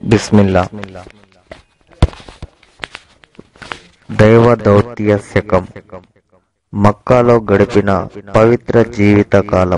బిస్మిల్లా దైవ దౌత్య శకం మక్కాలో గడిపిన పవిత్ర జీవిత కాలం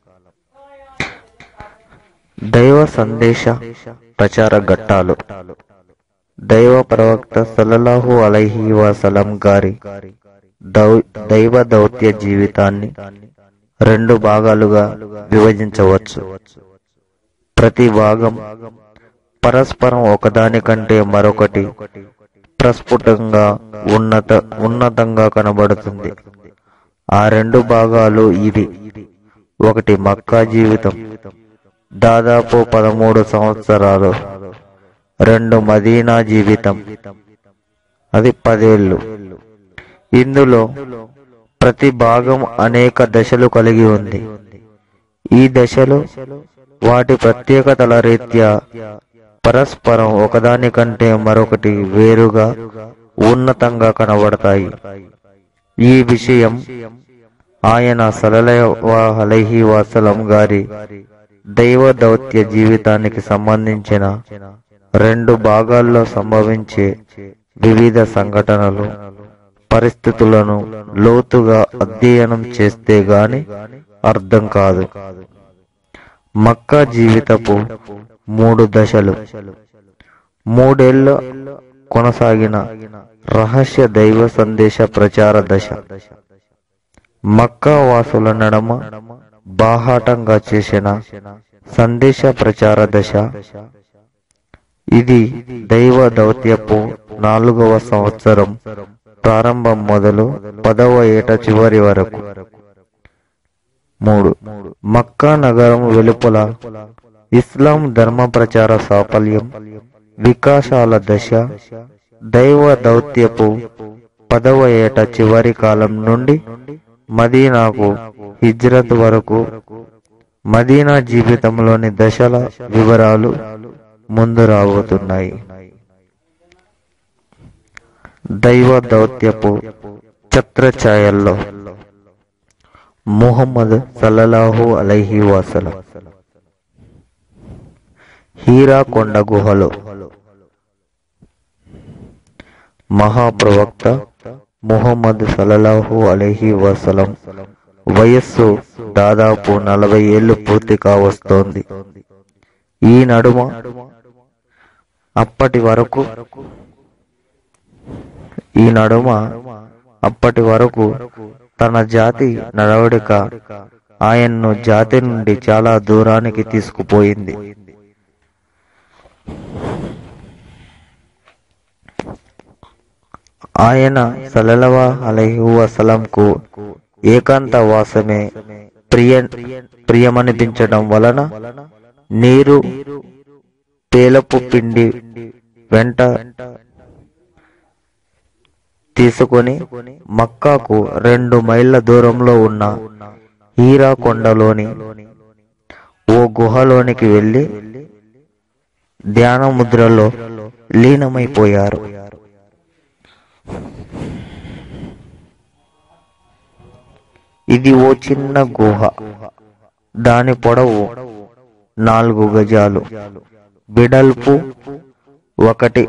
దైవ సందేశ ప్రచార ఘట్టాలు దైవ ప్రవక్త సల్లల్లాహు అలైహి వసలం గారి దౌ- దైవ దౌత్య జీవితాన్ని రెండు భాగాలుగా విభజించవచ్చు ప్రతి భాగం పరస్పరం ఒకదానికంటే మరొకటి ప్రస్ఫుటంగా ఉన్నత ఉన్నతంగా కనబడుతుంది ఆ రెండు భాగాలు ఇవి ఒకటి మక్కా జీవితం దాదాపు పదమూడు సంవత్సరాలు రెండు మదీనా జీవితం అది పదేళ్ళు ఇందులో ప్రతి భాగం అనేక దశలు కలిగి ఉంది ఈ దశలు వాటి ప్రత్యేకతల రీత్యా పరస్పరం ఒకదానికంటే మరొకటి వేరుగా ఉన్నతంగా కనబడతాయి ఈ విషయం ఆయన సలహి వసలం గారి దైవ దౌత్య జీవితానికి సంబంధించిన రెండు భాగాల్లో సంభవించే వివిధ సంఘటనలు పరిస్థితులను లోతుగా అధ్యయనం చేస్తే గాని అర్థం కాదు మక్కా జీవితపు మూడు దశలు మూడేళ్ల కొనసాగిన రహస్య దైవ సందేశ ప్రచార దశ మక్కా వాసుల నడమ బాహాటంగా చేసిన సందేశ ప్రచార దశ ఇది దైవ దౌత్యపు నాలుగవ సంవత్సరం ప్రారంభం మొదలు పదవ ఏట చివరి వరకు మూడు మక్కా నగరం వెలుపల ఇస్లాం ధర్మ ప్రచార సాఫల్యం వికాసాల దశ దైవ దౌత్యపు పదవ ఏట చివరి కాలం నుండి మదీనాకు హిజ్రత్ వరకు మదీనా జీవితంలోని దశల వివరాలు ముందు రాబోతున్నాయి దైవ దౌత్యపు ఛత్రఛాయల్లో ముహమ్మద్ సల్లల్లాహు అలైహి వసలం హీరా కొండ గుహలో మహాప్రవక్త ముహమ్మద్ సల్లల్లాహు అలైహి వసలం వయస్సు దాదాపు నలభై ఏళ్లు పూర్తి కావస్తోంది ఈ నడుమ అప్పటి వరకు ఈ నడుమ అప్పటి వరకు తన జాతి నడవడిక ఆయన్ను జాతి నుండి చాలా దూరానికి తీసుకుపోయింది ఆయన సలలవా అలహి వసలంకు ఏకాంత వాసమే ప్రియ ప్రియమనిపించడం వలన నీరు పేలపు పిండి వెంట తీసుకొని మక్కాకు రెండు మైళ్ళ దూరంలో ఉన్న హీరా కొండలోని ఓ గుహలోనికి వెళ్లి ధ్యాన ముద్రలో లీనమైపోయారు ఇది ఓ చిన్న గుహ దాని పొడవు నాలుగు గజాలు బిడల్పు ఒకటి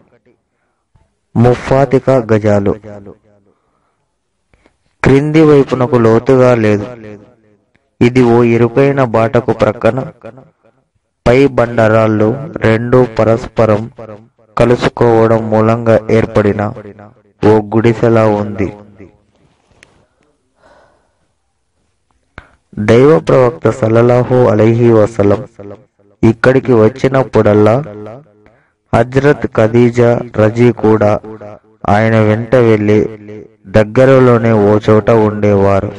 ముఫాతిక గజాలు క్రింది వైపునకు లోతుగా లేదు ఇది ఓ ఇరుకైన బాటకు ప్రక్కన పై బండరాళ్ళు రెండు పరస్పరం కలుసుకోవడం మూలంగా ఏర్పడిన ఓ గుడిసెలా ఉంది దైవ ప్రవక్త సల్లల్లాహు అలైహి వసలం ఇక్కడికి వచ్చినప్పుడల్లా హజ్రత్ ఖదీజా రజీ కూడా ఆయన వెంట వెళ్లి దగ్గరలోనే ఓ చోట ఉండేవారు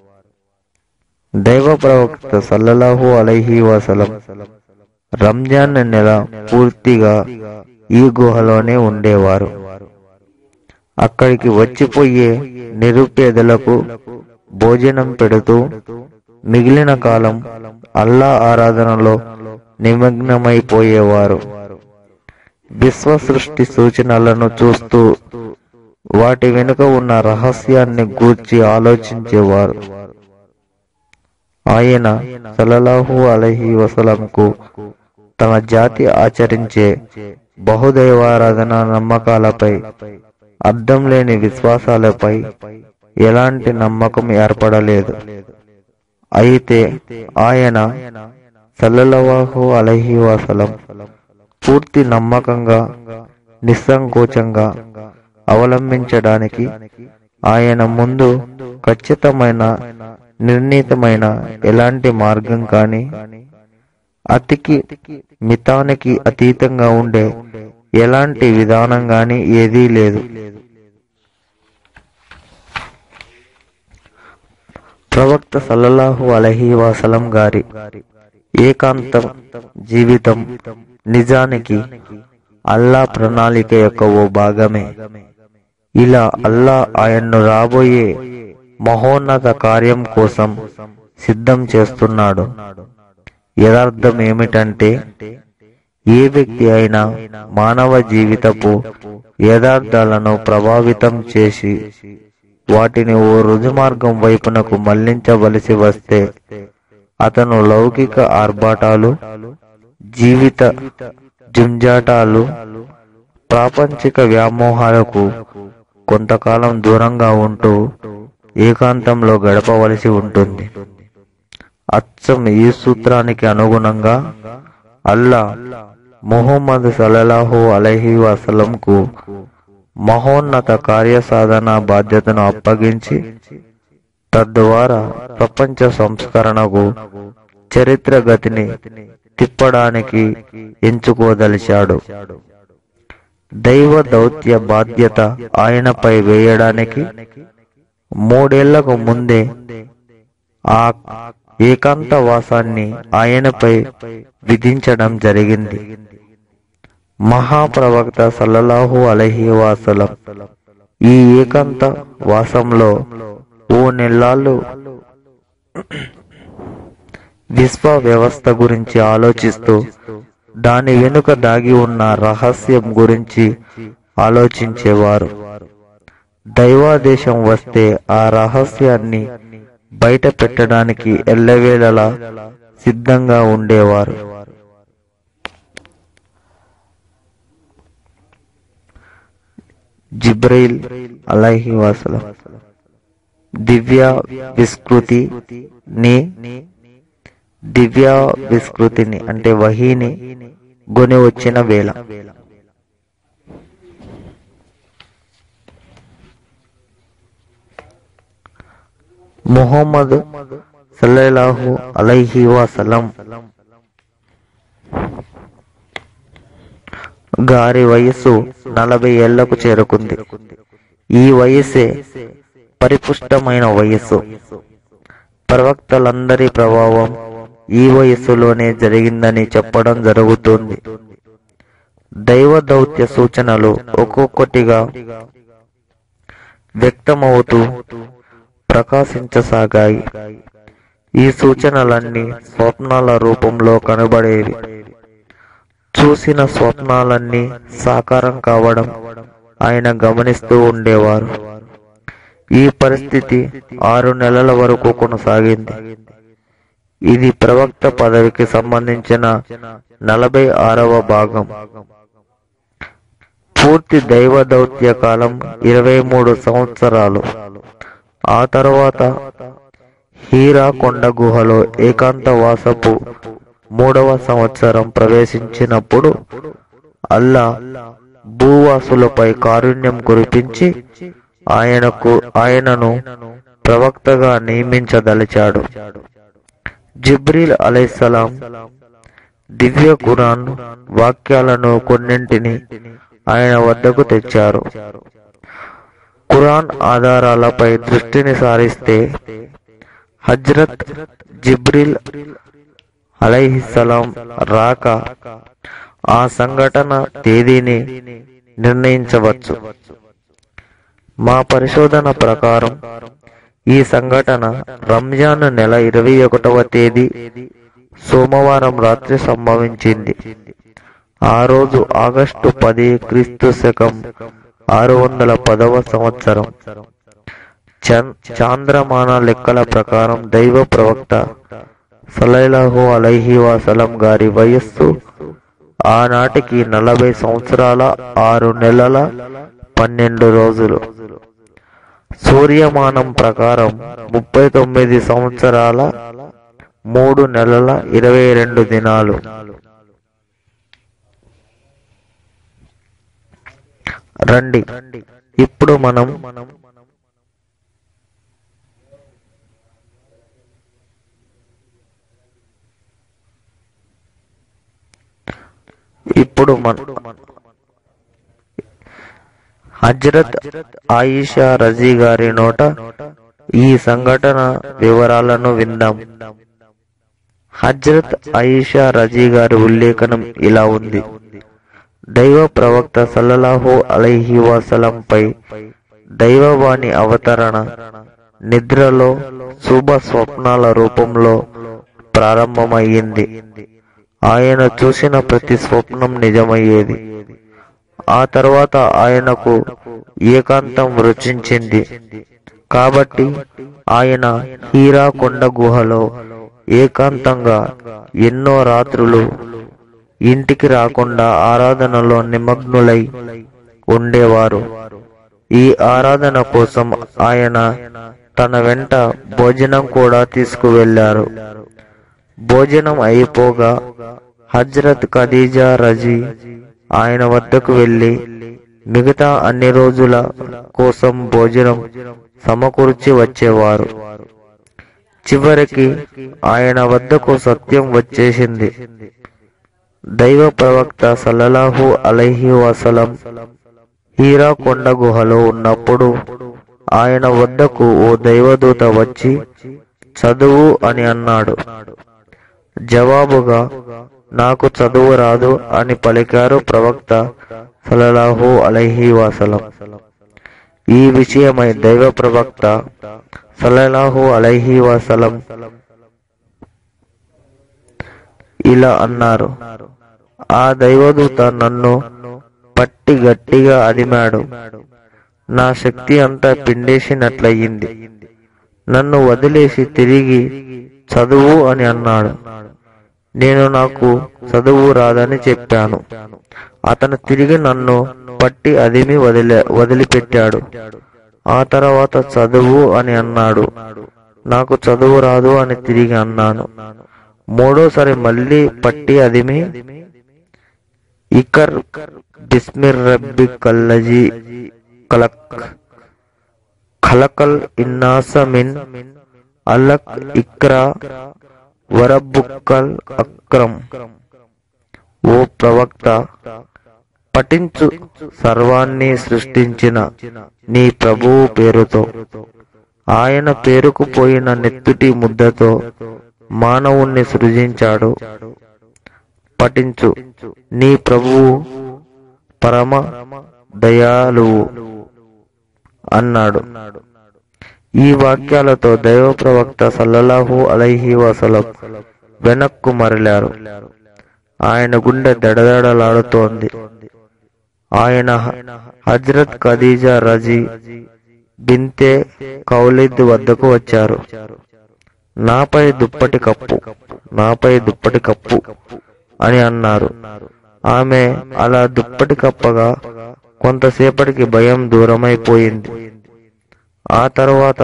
దైవ ప్రవక్త సల్లల్లాహు అలైహి వసలం రంజాన్ నెల పూర్తిగా ఈ గుహలోనే ఉండేవారు అక్కడికి వచ్చిపోయే నిరుపేదలకు భోజనం పెడుతూ మిగిలిన కాలం అల్లా ఆరాధనలో నిమగ్నమైపోయేవారు విశ్వ సృష్టి సూచనలను చూస్తూ వాటి వెనుక ఉన్న రహస్యాన్ని గూర్చి ఆలోచించేవారు ఆయన సలలాహు అలహి వసలంకు తన జాతి ఆచరించే బహుదైవారాధన నమ్మకాలపై అర్థం లేని విశ్వాసాలపై ఎలాంటి నమ్మకం ఏర్పడలేదు అయితే ఆయన సల్లల్లాహు అలహి వసలం పూర్తి నమ్మకంగా నిస్సంకోచంగా అవలంబించడానికి ఆయన ముందు ఖచ్చితమైన నిర్ణీతమైన ఎలాంటి మార్గం కానీ అతికి మితానికి అతీతంగా ఉండే ఎలాంటి విధానం గాని ఏదీ లేదు ప్రవక్త సల్లల్లాహు అలహి వసలం గారి ఏకాంతం జీవితం నిజానికి అల్లా ప్రణాళిక యొక్క ఓ భాగమే ఇలా అల్లా ఆయన్ను రాబోయే మహోన్నత కార్యం కోసం సిద్ధం చేస్తున్నాడు యథార్థం ఏమిటంటే ఏ వ్యక్తి అయినా మానవ జీవితపు యథార్థాలను ప్రభావితం చేసి వాటిని ఓ రుజుమార్గం వైపునకు మళ్లించవలసి వస్తే అతను లౌకిక ఆర్భాటాలు జీవిత జుంజాటాలు ప్రాపంచిక వ్యామోహాలకు కొంతకాలం దూరంగా ఉంటూ ఏకాంతంలో గడపవలసి ఉంటుంది అచ్చం ఈ సూత్రానికి అనుగుణంగా అల్లా ముహమ్మద్ సల్లల్లాహు అలైహి వసలంకు మహోన్నత కార్యసాధన బాధ్యతను అప్పగించి తద్వారా ప్రపంచ సంస్కరణకు చరిత్ర గతిని తిప్పడానికి ఎంచుకోదలిచాడు దైవ దౌత్య బాధ్యత ఆయనపై వేయడానికి మూడేళ్లకు ముందే ఆ ఏకాంత వాసాన్ని ఆయనపై విధించడం జరిగింది మహాప్రవక్త సల్లల్లాహు అలహి వాసలం ఈ ఏకాంత వాసంలో ఓ నెల్లాళ్ళు విశ్వ వ్యవస్థ గురించి ఆలోచిస్తూ దాని వెనుక దాగి ఉన్న రహస్యం గురించి ఆలోచించేవారు దైవాదేశం వస్తే ఆ రహస్యాన్ని బయట పెట్టడానికి ఎల్లవేళలా సిద్ధంగా ఉండేవారు జిబ్రైల్ అలైహి వసలం దివ్య విస్కృతి ని దివ్య విస్కృతిని అంటే వహీని గొని వచ్చిన వేళ ముహమ్మద్ సల్లల్లాహు అలైహి వసలం గారి వయస్సు నలభై ఏళ్లకు చేరుకుంది ఈ వయస్సే పరిపుష్టమైన వయస్సు ప్రవక్తలందరి ప్రభావం ఈ వయస్సులోనే జరిగిందని చెప్పడం జరుగుతుంది దైవ దౌత్య సూచనలు ఒక్కొక్కటిగా వ్యక్తమవుతూ ప్రకాశించసాగాయి ఈ సూచనలన్నీ స్వప్నాల రూపంలో కనబడేవి చూసిన స్వప్నాలన్నీ సాకారం కావడం ఆయన గమనిస్తూ ఉండేవారు ఈ పరిస్థితి ఆరు నెలల వరకు కొనసాగింది ఇది ప్రవక్త పదవికి సంబంధించిన నలభై ఆరవ భాగం పూర్తి దైవ దౌత్య కాలం ఇరవై మూడు సంవత్సరాలు ఆ తర్వాత హీరా కొండ గుహలో ఏకాంత వాసపు మూడవ సంవత్సరం ప్రవేశించినప్పుడు అల్లా భూవాసులపై కారుణ్యం కురిపించి ఆయనకు ఆయనను ప్రవక్తగా నియమించదలిచాడు జిబ్రీల్ అలైసలాం దివ్య ఖురాన్ వాక్యాలను కొన్నింటిని ఆయన వద్దకు తెచ్చారు ఖురాన్ ఆధారాలపై దృష్టిని సారిస్తే హజ్రత్ జిబ్రిల్ అలైహిస్సలాం రాక ఆ సంఘటన తేదీని నిర్ణయించవచ్చు మా పరిశోధన ప్రకారం ఈ సంఘటన రంజాన్ నెల ఇరవై ఒకటవ తేదీ సోమవారం రాత్రి సంభవించింది ఆ రోజు ఆగస్టు పది క్రీస్తు శకం ఆరు వందల పదవ సంవత్సరం చం- చాంద్రమాన లెక్కల ప్రకారం దైవ ప్రవక్త సలైలాహు అలైహి వసలం గారి వయస్సు ఆనాటికి నలభై సంవత్సరాల ఆరు నెలల పన్నెండు రోజులు సూర్యమానం ప్రకారం ముప్పై తొమ్మిది సంవత్సరాల మూడు నెలల ఇరవై రెండు దినాలు రండి ఇప్పుడు మనం ఇప్పుడు మన హజ్రత్ ఆయిషా రజీ గారి నోట ఈ సంఘటన వివరాలను విందాం హజ్రత్ ఆయిషా రజీ గారి ఉల్లేఖనం ఇలా ఉంది దైవ ప్రవక్త సల్లల్లాహు అలైహి వసలంపై దైవవాణి అవతరణ నిద్రలో శుభ స్వప్నాల రూపంలో ప్రారంభమయ్యింది ఆయన చూసిన ప్రతి స్వప్నం నిజమయ్యేది ఆ తర్వాత ఆయనకు ఏకాంతం రుచించింది కాబట్టి ఆయన హీరా కొండ గుహలో ఏకాంతంగా ఎన్నో రాత్రులు ఇంటికి రాకుండా ఆరాధనలో నిమగ్నులై ఉండేవారు ఈ ఆరాధన కోసం ఆయన తన వెంట భోజనం కూడా తీసుకువెళ్లారు భోజనం అయిపోగా హజ్రత్ ఖదీజా రజీ ఆయన వద్దకు వెళ్లి మిగతా అన్ని రోజుల కోసం భోజనం సమకూర్చి వచ్చేవారు చివరికి ఆయన వద్దకు సత్యం వచ్చేసింది దైవ ప్రవక్త సల్లల్లాహు అలైహి వసలం హీరా కొండ గుహలో ఉన్నప్పుడు ఆయన వద్దకు ఓ దైవదూత వచ్చి చదువు అని అన్నాడు జవాబుగా నాకు చదువు రాదు అని పలికారు ప్రవక్త సల్లల్లాహు అలైహి వసలం ఈ విషయమై దైవ ప్రవక్త సల్లల్లాహు అలైహి వసలం ఇలా అన్నారు ఆ దైవదూత నన్ను పట్టి గట్టిగా అదిమాడు నా శక్తి అంతా పిండేసినట్లయింది నన్ను వదిలేసి తిరిగి చదువు అని అన్నాడు నేను నాకు చదువు రాదని చెప్పాను అతను తిరిగి నన్ను పట్టి అదిమి వదిలే వదిలిపెట్టాడు ఆ తర్వాత చదువు అని అన్నాడు నాకు చదువు రాదు అని తిరిగి అన్నాను మూడోసారి మళ్ళీ పట్టి అదిమి ఇకర్ బిస్మిర్ రబ్బి కల్లజీ కలక్ ఖలకల్ ఇన్నాస మిన్ అలక్ ఇక్రా వరబుక్కల్ అక్రమ్ ఓ ప్రవక్త పఠించు సర్వాన్ని సృష్టించిన నీ ప్రభువు పేరుతో ఆయన పేరుకుపోయిన నెత్తుటి ముద్దతో మానవుణ్ణి సృజించాడు పఠించు నీ ప్రభువు పరమ దయాలువు అన్నాడు ఈ వాక్యాలతో దైవ ప్రవక్త సల్లల్లాహు అలైహి వసలం వెనక్కు మరలారు ఆయన గుండె దడదడలాడుతోంది ఆయన హజ్రత్ ఖదీజా రజీ బింతే కౌలిద్ వద్దకు వచ్చారు నాపై దుప్పటి కప్పు నాపై దుప్పటి కప్పు అని అన్నారు ఆమె అలా దుప్పటి కప్పగా కొంతసేపటికి భయం దూరమైపోయింది ఆ తరువాత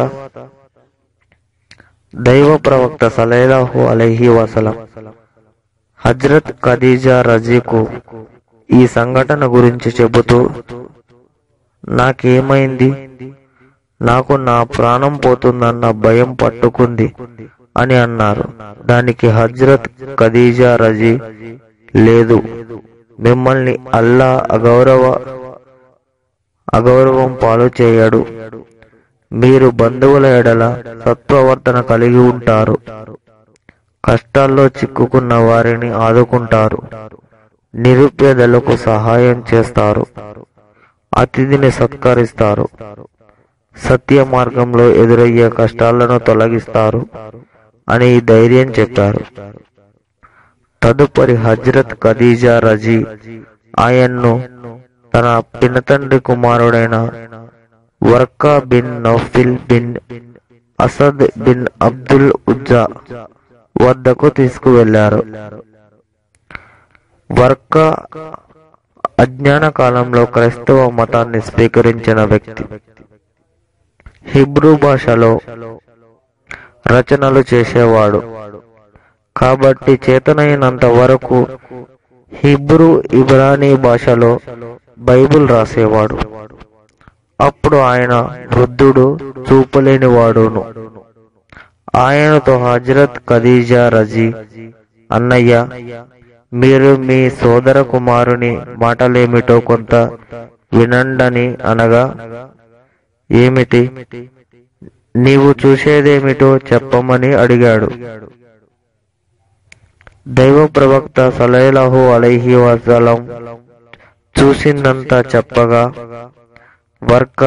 దైవ ప్రవక్త సలైలాహు అలైహి వసలం హజ్రత్ ఖదీజా రజీకు ఈ సంఘటన గురించి చెబుతూ నాకేమైంది నాకు నా ప్రాణం పోతుందన్న భయం పట్టుకుంది అని అన్నారు దానికి హజ్రత్ ఖదీజా రజీ లేదు మిమ్మల్ని అల్లా అగౌరవ అగౌరవం పాలు చేయడు మీరు బంధువుల ఎడల సత్ప్రవర్తన కలిగి ఉంటారు కష్టాల్లో చిక్కుకున్న వారిని ఆదుకుంటారు నిరుపేదలకు సహాయం చేస్తారు అతిథిని సత్కరిస్తారు సత్య మార్గంలో ఎదురయ్యే కష్టాలను తొలగిస్తారు అని ధైర్యం చెప్పారు తదుపరి హజ్రత్ ఖదీజా రజీ ఆయన్ను తన పినతండ్రి కుమారుడైన Waraqa bin Nawfal bin Asad bin Abdul Uzza వద్దకు తీసుకువెళ్లారు వర్క అజ్ఞాన కాలంలో క్రైస్తవ మతాన్ని స్వీకరించిన వ్యక్తి హిబ్రూ భాషలో రచనలు చేసేవాడు కాబట్టి చేతనైనంత వరకు హిబ్రూ ఇబ్రానీ భాషలో బైబిల్ రాసేవాడు అప్పుడు ఆయన వృద్ధుడు చూపలేని వాడును ఆయనతో హజరత్ ఖదీజా రజీ అన్నయ్య మీరు మీ సోదర కుమారుని మాటలేమిటో కొంత వినండని అనగా ఏమిటి నీవు చూసేదేమిటో చెప్పమని అడిగాడు దైవ ప్రవక్త సలైలహు అలైహి వసలం చూసిందంతా చెప్పగా వర్క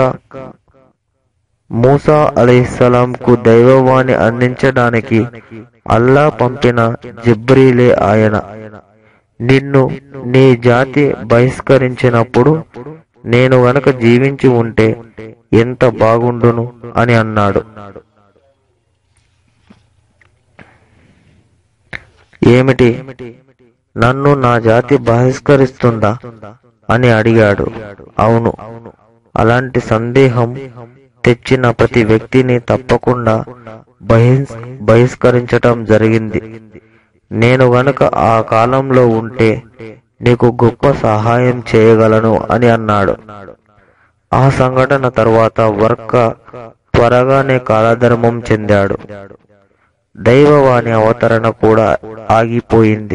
మూసా అలైహిస్సలాంకు దైవవాణి అందించడానికి అల్లా పంపిన జిబ్రీలే ఆయన నిన్ను నీ జాతి బహిష్కరించినప్పుడు నేను గనక జీవించి ఉంటే ఎంత బాగుండును అని అన్నాడు ఏమిటి నన్ను నా జాతి బహిష్కరిస్తుందా అని అడిగాడు అవును అలాంటి సందేహం తెచ్చిన ప్రతి వ్యక్తిని తప్పకుండా బహిస్ బహిష్కరించటం జరిగింది నేను గనుక ఆ కాలంలో ఉంటే నీకు గొప్ప సహాయం చేయగలను అని అన్నాడు ఆ సంఘటన తర్వాత వర్క త్వరగానే కాలధర్మం చెందాడు దైవవాణి అవతరణ కూడా ఆగిపోయింది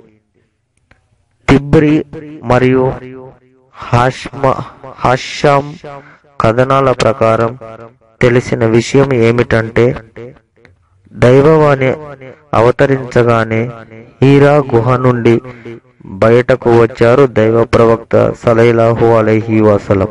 తిబ్రి మరియు హాష్మ హషాం కథనాల ప్రకారం తెలిసిన విషయం ఏమిటంటే దైవవాణి అవతరించగానే హీరా గుహ నుండి బయటకు వచ్చారు దైవ ప్రవక్త సలైలాహు అలైహి వసలం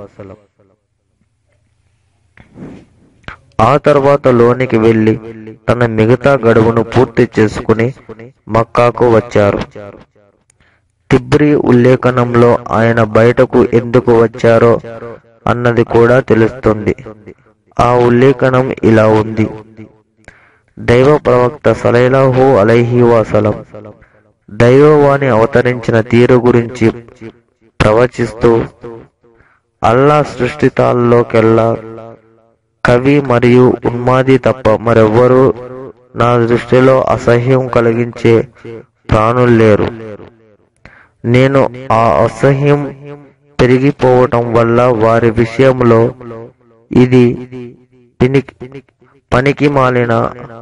ఆ తర్వాత లోనికి వెళ్లి తన మిగతా గడువును పూర్తి చేసుకుని మక్కాకు వచ్చారు తిబ్రి ఉల్లేఖనంలో ఆయన బయటకు ఎందుకు వచ్చారో అన్నది కూడా తెలుస్తుంది ఆ ఉల్లేఖనం ఇలా ఉంది దైవ ప్రవక్త సలైలాహు అలైహి వసలం దైవవాణి అవతరించిన తీరు గురించి ప్రవచిస్తూ అల్లా సృష్టితాల్లోకెల్లా కవి మరియు ఉన్మాది తప్ప మరెవ్వరూ నా దృష్టిలో అసహ్యం కలిగించే ప్రాణులు లేరు నేను ఆ అసహ్యం పెరిగిపోవటం వల్ల వారి విషయంలో ఇది పనికి మాలిన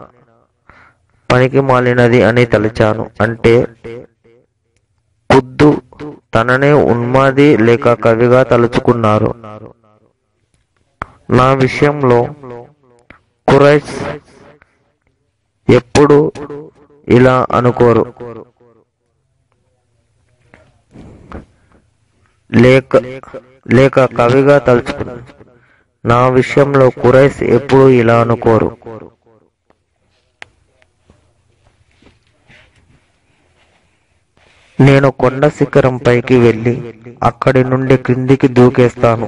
పనికి మాలినది అని తలిచాను అంటే ఖుద్దు తననే ఉన్మాది లేక కవిగా తలుచుకున్నారు నా విషయంలో కురైస్ ఎప్పుడు ఇలా అనుకోరు లేక లేక కవిగా తలుచుకున్నారు నా విషయంలో కురైస్ ఎప్పుడు ఇలా అనుకోరు నేను కొండ శిఖరం పైకి వెళ్లి అక్కడి నుండి క్రిందికి దూకేస్తాను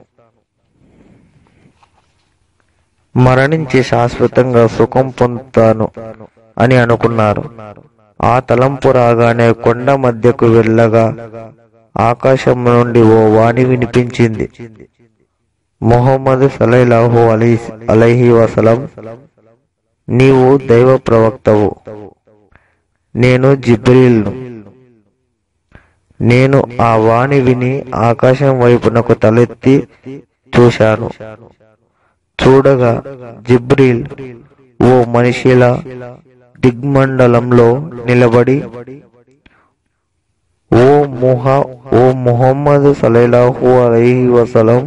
మరణించి శాశ్వతంగా సుఖం పొందుతాను అని అనుకున్నారు ఆ తలంపు రాగానే కొండ మధ్యకు వెళ్ళగా ఆకాశం నుండి ఓ వాణి వినిపించింది మొహమ్మద్ సలైలాహు అలీ అలైహి వసలం నీవు దైవ ప్రవక్తవు నేను జిబ్రీల్ను నేను ఆ వాణి విని ఆకాశం వైపునకు తలెత్తి చూశాను చూడగా జిబ్రీల్ ఓ మనిషిలా దిగ్మండలంలో నిలబడి ఓ ముహ ఓ ముహమ్మద్ సలైలాహు అలైహి వసలం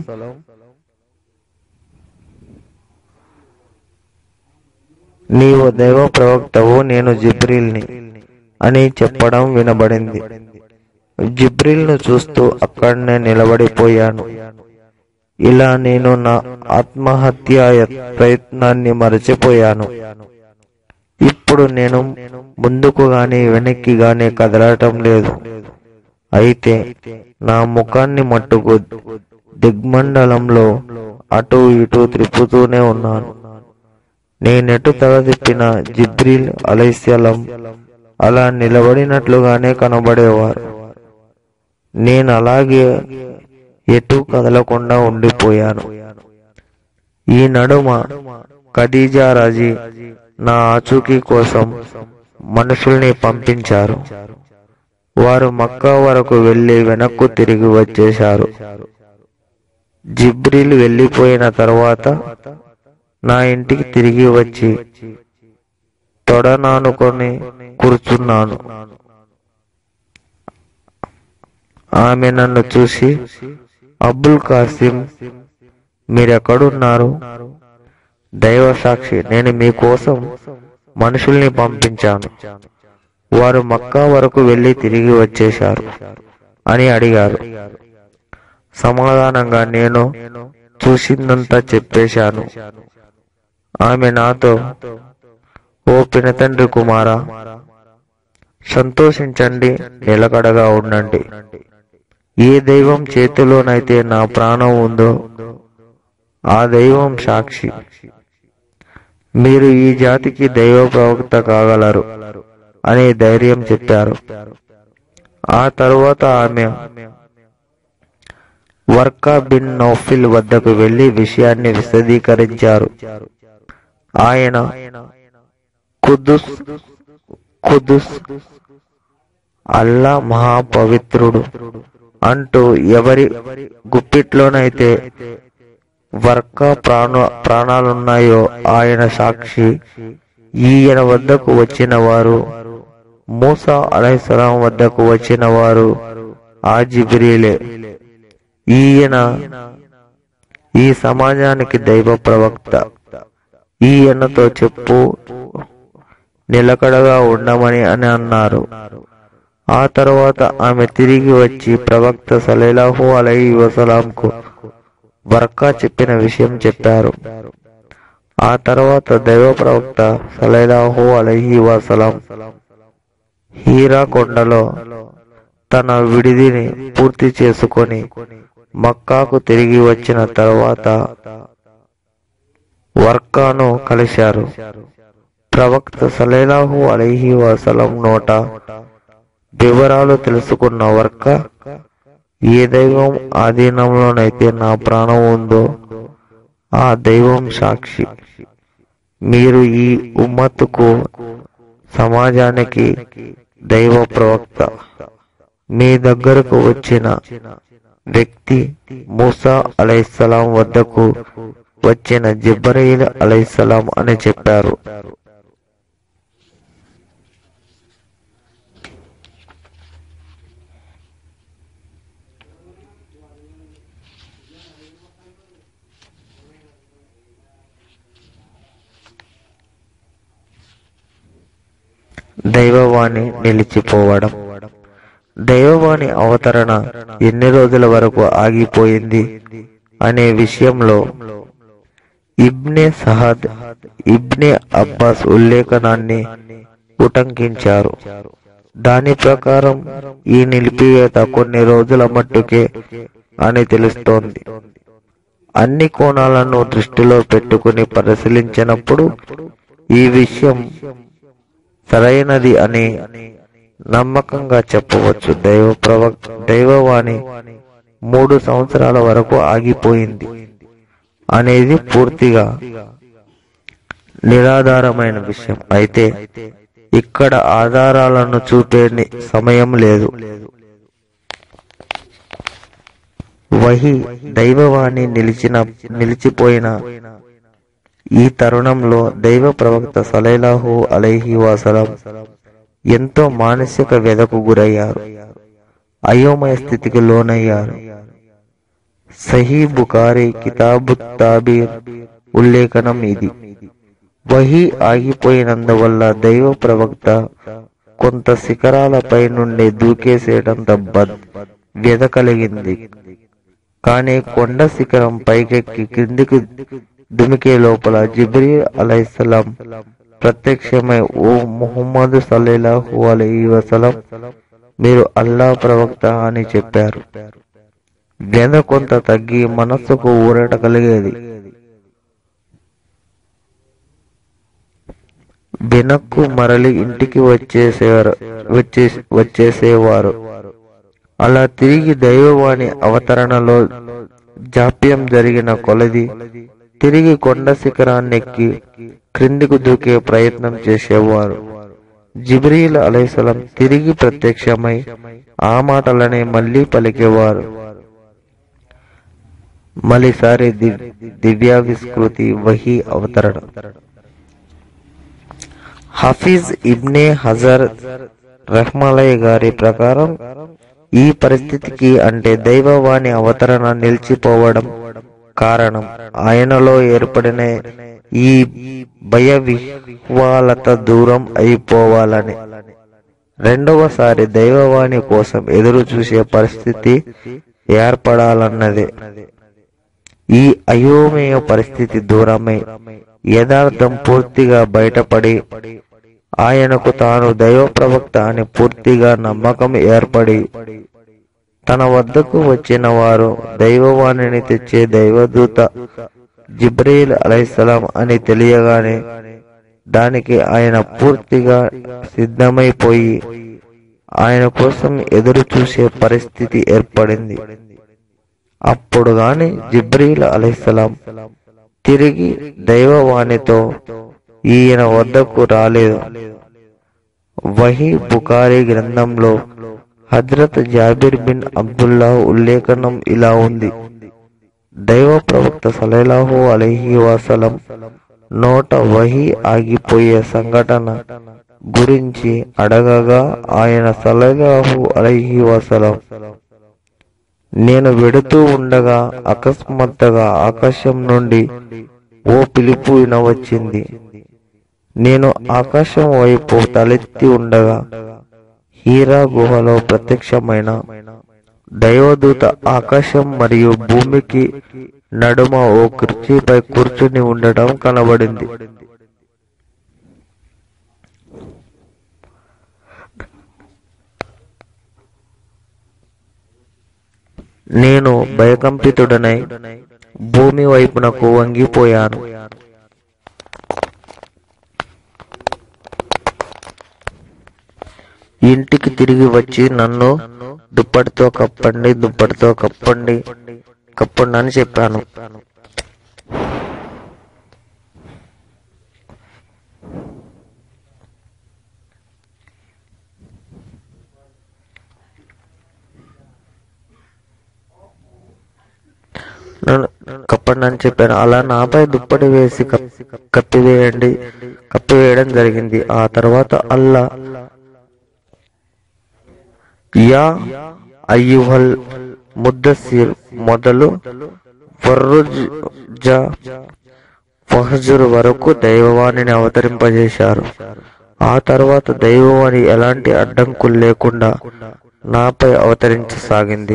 నీవు దైవ ప్రవక్తవు నేను జిబ్రీల్ని అని చెప్పడం వినబడింది జిబ్రిల్ను చూస్తూ అక్కడనే నిలబడిపోయాను ఇలా నేను నా ఆత్మహత్య ప్రయత్నాన్ని మరచిపోయాను ఇప్పుడు నేను ముందుకు గాని వెనక్కి గాని కదలటం లేదు అయితే నా ముఖాన్ని మట్టుకు దిగ్మండలంలో అటు ఇటు త్రిప్పుతూనే ఉన్నాను నేనెటు తల తిప్పిన జిబ్రిల్ అలైస్యలం అలా నిలబడినట్లుగానే కనబడేవారు నేను అలాగే ఎటు కదలకుండా ఉండిపోయాను ఈ నడుమ ఖదీజా రాజీ నా ఆచూకీ కోసం మనుషుల్ని పంపించారు వారు మక్కా వరకు వెళ్లి వెనక్కు తిరిగి వచ్చేశారు జిబ్రిల్ వెళ్ళిపోయిన తర్వాత నా ఇంటికి తిరిగి వచ్చి తొడనానుకొని కూర్చున్నాను ఆమె నన్ను చూసి అబ్దుల్ కాసిం మీరెక్కడున్నారు దైవ సాక్షి నేను మీకోసం మనుషుల్ని పంపించాను వారు మక్కా వరకు వెళ్లి తిరిగి వచ్చేశారు అని అడిగారు సమాధానంగా నేను చూసిందంతా చెప్పేశాను ఆమె నాతో ఓ పినతండ్రి కుమారా సంతోషించండి నిలకడగా ఉండండి ఏ దైవం చేతిలోనైతే నా ప్రాణం ఉందో ఆ దైవం సాక్షి మీరు ఈ జాతికి దైవ ప్రవక్త కాగలరు అని ధైర్యం చెప్పారు ఆ తరువాత ఆమె వర్కా బిన్ నౌఫిల్ వద్దకు వెళ్లి విషయాన్ని విశదీకరించారు ఆయన కుదుస్ కుదుస్ అల్లా మహాపవిత్రుడు అంటూ ఎవరి గుప్పిట్లోనైతే వర్క ప్రాణ ప్రాణాలున్నాయో ఆయన సాక్షి ఈయన వద్దకు వచ్చిన వారు మూసా అలైహిస్సలాం వద్దకు వచ్చిన వారు ఆ జిబ్రీలే ఈయన ఈ సమాజానికి దైవ ప్రవక్త ఈయనతో చెప్పు నిలకడగా ఉండమని అని అన్నారు ఆ తర్వాత ఆమె తిరిగి వచ్చి ప్రవక్త సలేలాహు అలై వసలాంకు వర్కా చెప్పిన విషయం చెప్పారు ఆ తర్వాత దైవ ప్రవక్త సలేలాహు అలహి వసలాం హీరా కొండలో తన విడిదిని పూర్తి చేసుకొని మక్కాకు తిరిగి వచ్చిన తర్వాత వర్కాను కలిశారు ప్రవక్త సలేలాహు అలైహి వసలం నోట వివరాలు తెలుసుకున్న వర్క ఏ దైవం ఆధీనంలోనైతే నా ప్రాణం ఉందో ఆ దైవం సాక్షి మీరు ఈ ఉమ్మత్తుకు సమాజానికి దైవ ప్రవక్త మీ దగ్గరకు వచ్చిన వ్యక్తి మూసా అలైహిస్సలాం వద్దకు వచ్చిన జిబ్రయిల్ అలైహిస్సలాం అని చెప్పారు దైవవాణి నిలిచిపోవడం దైవవాణి అవతరణ ఎన్ని రోజుల వరకు ఆగిపోయింది అనే విషయంలో ఇబ్నే సహద్ ఇబ్నే అబ్బాస్ ఉల్లేఖనాన్ని ఉటంకించారు దాని ప్రకారం ఈ నిలిపివేత కొన్ని రోజుల మట్టుకే అని తెలుస్తోంది అన్ని కోణాలను దృష్టిలో పెట్టుకుని పరిశీలించినప్పుడు ఈ విషయం సరైనది అని నమ్మకంగా చెప్పవచ్చు దైవ ప్రవక్ దైవవాణి మూడు సంవత్సరాల వరకు ఆగిపోయింది అనేది పూర్తిగా నిరాధారమైన విషయం అయితే ఇక్కడ ఆధారాలను చూపే ని- సమయం లేదు వహి దైవవాణి నిలిచిన నిలిచిపోయిన ఈ తరుణంలో దైవ ప్రవక్త సలైలాహు అలైహి వసలం ఎంతో మానసిక వ్యధకు గురయ్యారు అయోమయ స్థితికి లోనయ్యారు సహీ బుకారి కితాబు తాబీర్ ఉల్లేఖనం ఇది వహీ ఆగిపోయినందువల్ల దైవ ప్రవక్త కొంత శిఖరాలపై నుండి దూకేసేటంత బద్ వ్యధ కలిగింది కానీ కొండ శిఖరం పైకెక్కి కిందికి దుమికే లోపల జిబ్రీ అలైహిస్సలాం ప్రత్యక్షమై ఓ ముహమ్మద్ సల్లల్లాహు అలైహి వసలం మీరు అల్లా ప్రవక్త అని చెప్పారు వ్యధ కొంత తగ్గి మనస్సుకు ఊరట కలిగేది వెనక్కు మరలి ఇంటికి వచ్చేసేవారు వచ్చే వచ్చేసేవారు అలా తిరిగి దైవవాణి అవతరణలో జాప్యం జరిగిన కొలది తిరిగి కొండ శిఖరాన్నెక్కి క్రిందికి దూకే ప్రయత్నం చేసేవారు జిబ్రీల్ అలైసలం తిరిగి ప్రత్యక్షమై ఆ మాటలనే మళ్ళీ పలికేవారు మళ్ళీసారి దివ్ దివ్యావిష్కృతి వహీ అవతరణ హఫీజ్ ఇబ్నే హజర్ రహ్మలయ్య గారి ప్రకారం ఈ పరిస్థితికి అంటే దైవవాణి అవతరణ నిలిచిపోవడం కారణం ఆయనలో ఏర్పడిన ఈ భయ విహ్వాలత దూరం అయిపోవాలని రెండవసారి దైవవాణి కోసం ఎదురు చూసే పరిస్థితి ఏర్పడాలన్నదే ఈ అయోమయ పరిస్థితి దూరమై యథార్థం పూర్తిగా బయటపడి ఆయనకు తాను దైవ ప్రవక్త అని పూర్తిగా నమ్మకం ఏర్పడి తన వద్దకు వచ్చిన వారు దైవవాణిని తెచ్చే దైవదూత జిబ్రీల్ అలైసలాం అని తెలియగానే దానికి ఆయన పూర్తిగా సిద్ధమైపోయి ఆయన కోసం ఎదురు చూసే పరిస్థితి ఏర్పడింది అప్పుడు గాని జిబ్రీల్ అలైసలాం తిరిగి దైవవాణితో ఈయన వద్దకు రాలేదు వహీ బుకారి గ్రంథంలో హజ్రత్ జాబిర్ బిన్ అబ్దుల్లా ఉల్లేఖనం ఇలా ఉంది దైవ ప్రవక్త సలైలాహు అలైహి వసలం నోట వహి ఆగిపోయే సంఘటన గురించి అడగగా ఆయన సలైలాహు అలైహి వసలం నేను వెడుతూ ఉండగా అకస్మాత్తుగా ఆకాశం నుండి ఓ పిలుపు వినవచ్చింది నేను ఆకాశం వైపు తలెత్తి ఉండగా హీరా గుహలో ప్రత్యక్షమైన దైవదూత ఆకాశం మరియు భూమికి నడుమ ఓ కుర్చీపై కూర్చుని ఉండటం కనబడింది నేను భయకంపితుడనై భూమి వైపునకు వంగిపోయాను ఇంటికి తిరిగి వచ్చి నన్ను దుప్పటితో కప్పండి దుప్పటితో కప్పండి కప్పండి అని చెప్పాను నన్ను కప్పండి అని చెప్పాను అలా నాపై దుప్పటి వేసి కప్- కప్పివేయండి కప్పివేయడం జరిగింది ఆ తర్వాత అల్లా యా అయ్యుహల్ ముద్దసిర్ మొదలు ఫర్రుజ్ జా ఫహజుర్ వరకు దైవవాణిని అవతరింపజేశారు ఆ తర్వాత దైవవాణి ఎలాంటి అడ్డంకులు లేకుండా నాపై అవతరించసాగింది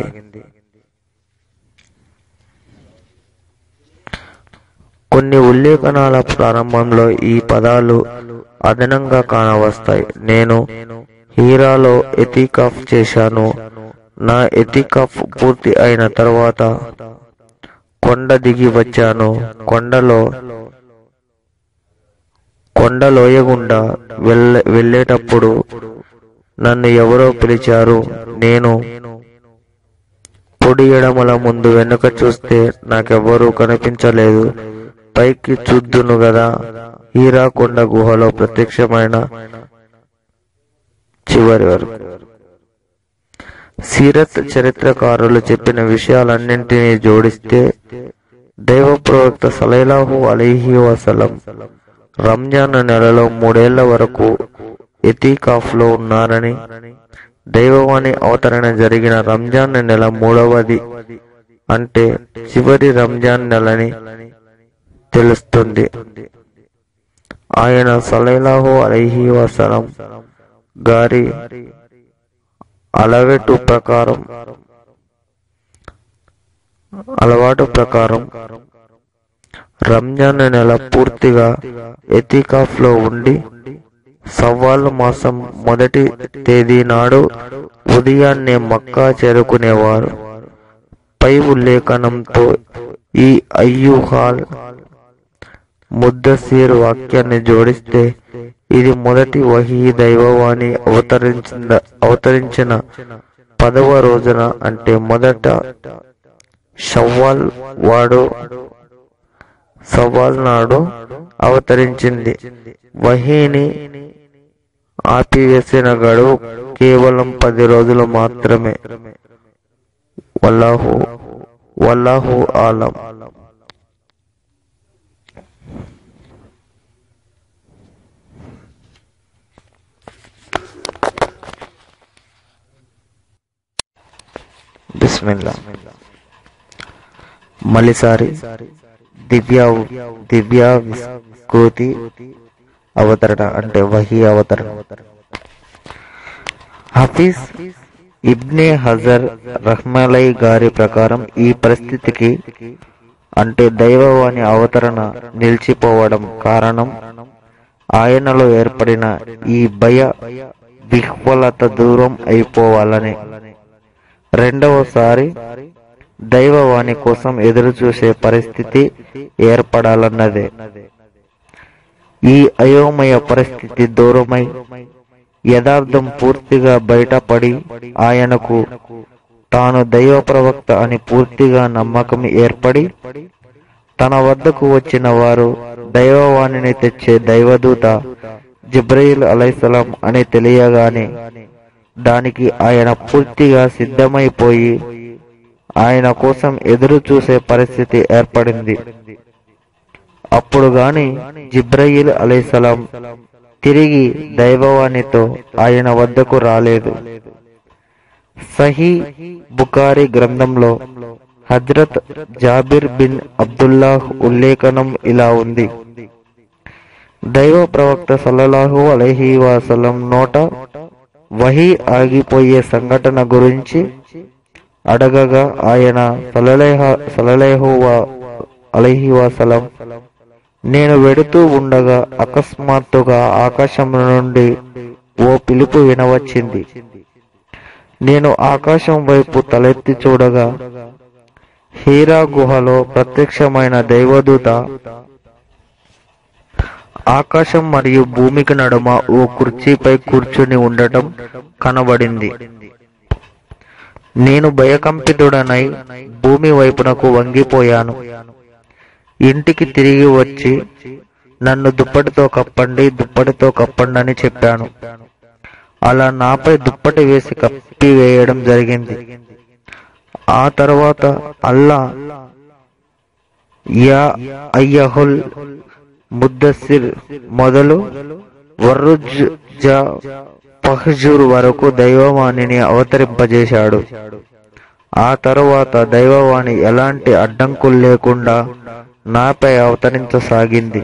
కొన్ని ఉల్లేఖనాల ప్రారంభంలో ఈ పదాలు అదనంగా కానవస్తాయి నేను హీరాలో ఎతికాఫ్ చేశాను నా ఎతికాఫ్ పూర్తి అయిన తర్వాత కొండ దిగి వచ్చాను కొండలో కొండ లోయ గుండా వెళ్ళ వెళ్ళేటప్పుడు నన్ను ఎవరో పిలిచారు నేను పొడి ఎడమల ముందు వెనుక చూస్తే నాకెవ్వరూ కనిపించలేదు పైకి చూద్దును గదా హీరాకొండ గుహలో ప్రత్యక్షమైన చివరి వరకు సీరత్ చరిత్రకారులు చెప్పిన విషయాలన్నింటినీ జోడిస్తే దైవ ప్రవక్త సలైలాహు అలీహి వసలం రంజాన్ నెలలో మూడేళ్ల వరకు ఎతీకాఫ్ లో ఉన్నారని దైవవాణి అవతరణ జరిగిన రంజాన్ నెల మూడవది అంటే చివరి రంజాన్ నెలని తెలుస్తుంది ఆయన సలైలాహు అలైహి వసలం గారి అలవెటు ప్రకారం అలవాటు ప్రకారం రంజాన్ నెల పూర్తిగా ఎతికాఫ్ లో ఉండి సవ్వాల్ మాసం మొదటి తేదీ నాడు ఉదయాన్నే మక్కా చేరుకునేవారు పై ఉల్లేఖనంతో ఈ అయ్యూహాల్ ముద్దసీర్ వాక్యాన్ని జోడిస్తే ఇది మొదటి వహీ దైవవాణి అవతరించిన అవతరించిన పదవ రోజున అంటే మొదట షవ్వాల్ వాడు సవాల్ నాడు అవతరించింది వహీని ఆపివేసిన గడువు కేవలం పది రోజులు మాత్రమే వల్లాహు వల్లాహు ఆలం బిస్మిల్లా మలిసారి దివ్య దివ్య విస్కృతి అవతరణ అంటే వహీ అవతరణ హఫీజ్ ఇబ్నే హజర్ రహ్మలై గారి ప్రకారం ఈ పరిస్థితికి అంటే దైవవాణి అవతరణ నిలిచిపోవడం కారణం ఆయనలో ఏర్పడిన ఈ భయ విహ్వలత దూరం అయిపోవాలని రెండవసారి దైవవాణి కోసం ఎదురు చూసే పరిస్థితి ఏర్పడాలన్నదే ఈ అయోమయ పరిస్థితి దూరమై యథార్థం పూర్తిగా బయటపడి ఆయనకు తాను దైవ ప్రవక్త అని పూర్తిగా నమ్మకం ఏర్పడి తన వద్దకు వచ్చిన వారు దైవవాణిని తెచ్చే దైవదూత జిబ్రయిల్ అలైసలాం అని తెలియగానే దానికి ఆయన పూర్తిగా సిద్ధమైపోయి ఆయన కోసం ఎదురు చూసే పరిస్థితి ఏర్పడింది అప్పుడు గాని జిబ్రయిల్ అలైసలాం తిరిగి దైవవాణితో ఆయన వద్దకు రాలేదు సహీ బుకారి గ్రంథంలో హజ్రత్ జాబిర్ బిన్ అబ్దుల్లాహ్ ఉల్లేఖనం ఇలా ఉంది దైవ ప్రవక్త సల్లల్లాహు అలైహి వసల్లం నోట వహీ ఆగిపోయే సంఘటన గురించి అడగగా ఆయన సలలేహ సలలేహు అలైహి వసలం నేను వెడుతూ ఉండగా అకస్మాత్తుగా ఆకాశం నుండి ఓ పిలుపు వినవచ్చింది నేను ఆకాశం వైపు తలెత్తి చూడగా హీరా గుహలో ప్రత్యక్షమైన దైవదూత ఆకాశం మరియు భూమికి నడుమ ఓ కుర్చీపై కూర్చుని ఉండటం కనబడింది నేను భయకంపితుడనై భూమి వైపునకు వంగిపోయాను ఇంటికి తిరిగి వచ్చి నన్ను దుప్పటితో కప్పండి దుప్పటితో కప్పండి అని చెప్పాను అలా నాపై దుప్పటి వేసి కప్పి వేయడం జరిగింది ఆ తర్వాత అల్లా యా అయ్యహుల్ ముద్దసిర్ మొదలు వర్రుజ్ జా పహజూర్ వరకు దైవవాణిని అవతరింపజేశాడు ఆ తరువాత దైవవాణి ఎలాంటి అడ్డంకులు లేకుండా నాపై అవతరించసాగింది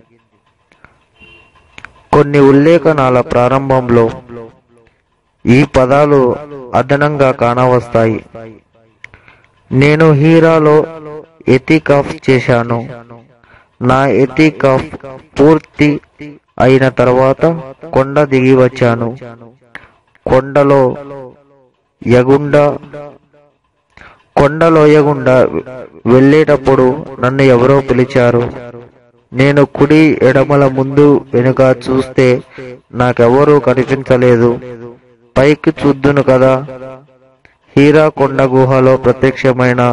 కొన్ని ఉల్లేఖనాల ప్రారంభంలో ఈ పదాలు అదనంగా కానవస్తాయి నేను హీరాలో ఎతికాఫ్ చేశాను నా ఎతికాఫ్ పూర్తి అయిన తర్వాత కొండ దిగి వచ్చాను కొండలో యగుండా కొండలో యగుండా వెళ్ళేటప్పుడు నన్ను ఎవరో పిలిచారు నేను కుడి ఎడమల ముందు వెనుక చూస్తే నాకెవరూ కనిపించలేదు పైకి చూద్దును కదా హీరా కొండ గుహలో ప్రత్యక్షమైన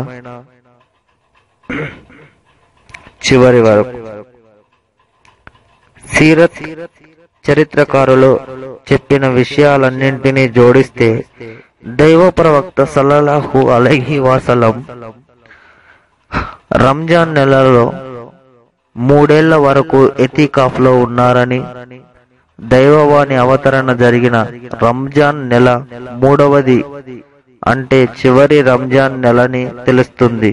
చివరి వరకు సీరత్ చరిత్రకారులు చెప్పిన విషయాలన్నింటినీ జోడిస్తే దైవ ప్రవక్త సల్లల్లాహు అలైహి వాసలం రంజాన్ నెలలో మూడేళ్ల వరకు ఎతికాఫ్ లో ఉన్నారని దైవవాణి అవతరణ జరిగిన రంజాన్ నెల మూడవది అంటే చివరి రంజాన్ నెలని తెలుస్తుంది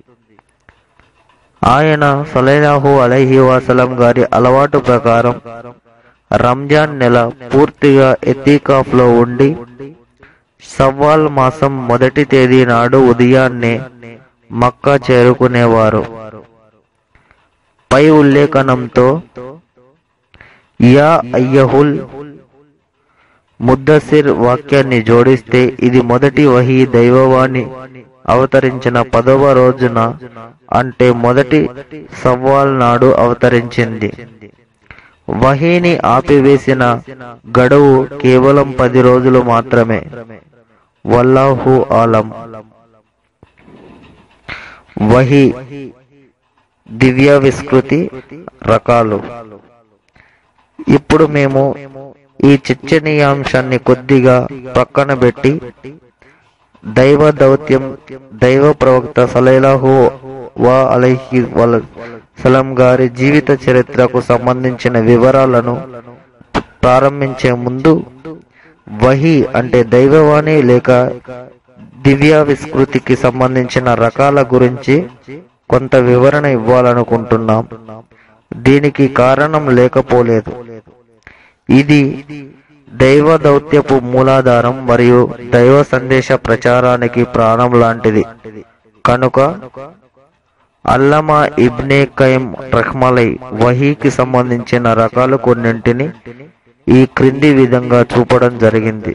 ఆయన సలైనాహు అలైహి వసలం గారి అలవాటు ప్రకారం రంజాన్ నెల పూర్తిగా ఎతీకాఫ్ లో ఉండి సవ్వాల్ మాసం మొదటి తేదీ నాడు ఉదయాన్నే మక్కా చేరుకునేవారు పై ఉల్లేఖనంతో యా అయ్యహుల్ ముద్దసిర్ వాక్యాన్ని జోడిస్తే ఇది మొదటి వహీ దైవవాణి అవతరించిన పదవ రోజున అంటే మొదటి సవ్వాల్ నాడు అవతరించింది వహీని ఆపివేసిన గడువు కేవలం పది రోజులు మాత్రమే వల్లాహు ఆలం వహి దివ్య విస్కృతి రకాలు ఇప్పుడు మేము ఈ చర్చనీయాంశాన్ని కొద్దిగా పక్కన పెట్టి దైవ దౌత్యం దైవ ప్రవక్త సలైలాహు వా అలైహి వల సలం గారి జీవిత చరిత్రకు సంబంధించిన వివరాలను ప్రారంభించే ముందు వహి అంటే దైవవాణి లేక దివ్య విస్కృతికి సంబంధించిన రకాల గురించి కొంత వివరణ ఇవ్వాలనుకుంటున్నాం దీనికి కారణం లేకపోలేదు ఇది దైవ దౌత్యపు మూలాధారం మరియు దైవ సందేశ ప్రచారానికి ప్రాణం లాంటిది కనుక అల్లమా ఇబ్నే కైం రహ్మలై వహీకి సంబంధించిన రకాలు కొన్నింటిని ఈ క్రింది విధంగా చూపడం జరిగింది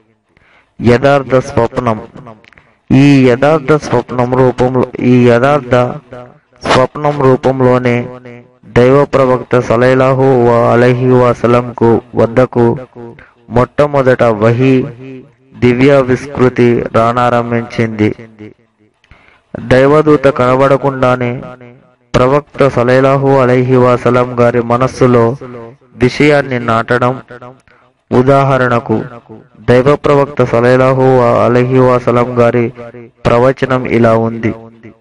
యథార్థ స్వప్నం ఈ యథార్థ స్వప్నం రూపంలో ఈ యథార్థ స్వప్నం రూపంలోనే దైవ ప్రవక్త సలైలాహు అలహి వసలంకు వద్దకు మొట్టమొదట వహి దివ్య విస్కృతి రానారంభించింది దైవదూత కనబడకుండానే ప్రవక్త సలైలాహు అలైహి వసలం గారి మనస్సులో విషయాన్ని నాటడం ఉదాహరణకు దైవ ప్రవక్త సలైలాహు అలహి వసలం గారి ప్రవచనం ఇలా ఉంది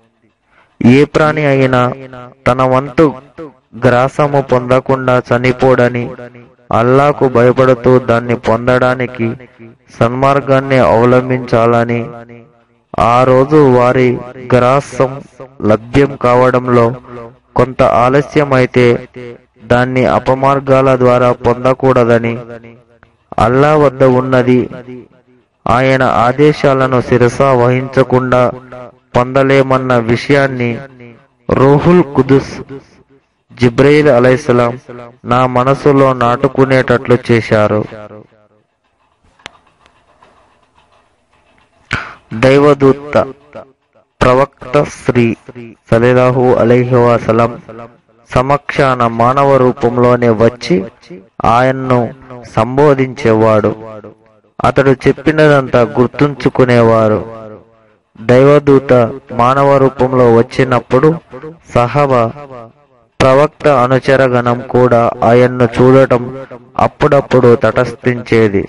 ఏ ప్రాణి అయినా తన వంతు గ్రాసము పొందకుండా చనిపోడని అల్లాకు భయపడుతూ దాన్ని పొందడానికి సన్మార్గాన్ని అవలంబించాలని ఆ రోజు వారి గ్రాసం లభ్యం కావడంలో కొంత ఆలస్యమైతే దాన్ని అపమార్గాల ద్వారా పొందకూడదని అల్లా వద్ద ఉన్నది ఆయన ఆదేశాలను శిరస వహించకుండా పొందలేమన్న విషయాన్ని రోహుల్ కుదుస్ జిబ్రైల్ అలైహిస్సలాం నా మనసులో నాటుకునేటట్లు చేశారు దైవదూత ప్రవక్త శ్రీ సలీలాహు అలైహి వసలం సమక్షాన మానవ రూపంలోనే వచ్చి ఆయన్ను సంబోధించేవాడు అతడు చెప్పినదంతా గుర్తుంచుకునేవారు దైవదూత మానవ రూపంలో వచ్చినప్పుడు సహబ ప్రవక్త అనుచరగణం కూడా ఆయన్ను చూడటం అప్పుడప్పుడు తటస్థించేది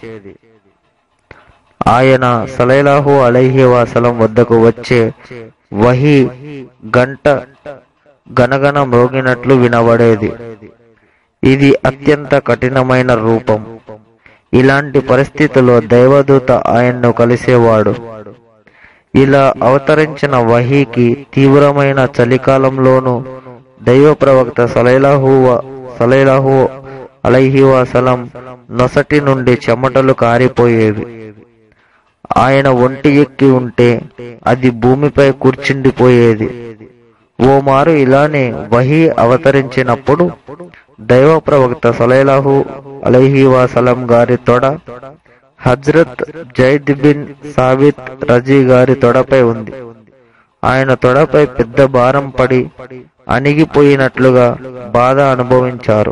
ఆయన సలైలాహు అలైహి వాసలం వద్దకు వచ్చే వహి గంట గనగన మ్రోగినట్లు వినబడేది ఇది అత్యంత కఠినమైన రూపం ఇలాంటి పరిస్థితిలో దైవదూత ఆయన్ను కలిసేవాడు ఇలా అవతరించిన వహీకి తీవ్రమైన చలికాలంలోనూ దైవ ప్రవక్త సలైలాహు సలైలాహు అలైహి వసలం నొసటి నుండి చెమటలు కారిపోయేవి ఆయన ఒంటి ఎక్కి ఉంటే అది భూమిపై కూర్చుండిపోయేది ఓ మారు ఇలానే వహీ అవతరించినప్పుడు దైవ ప్రవక్త సలైలాహు అలైహి వసలం గారి తొడ హజ్రత్ జైద్ బిన్ సాబిత్ రజీ గారి తొడపై ఉంది ఆయన తొడపై పెద్ద భారం పడి అణిగిపోయినట్లుగా బాధ అనుభవించారు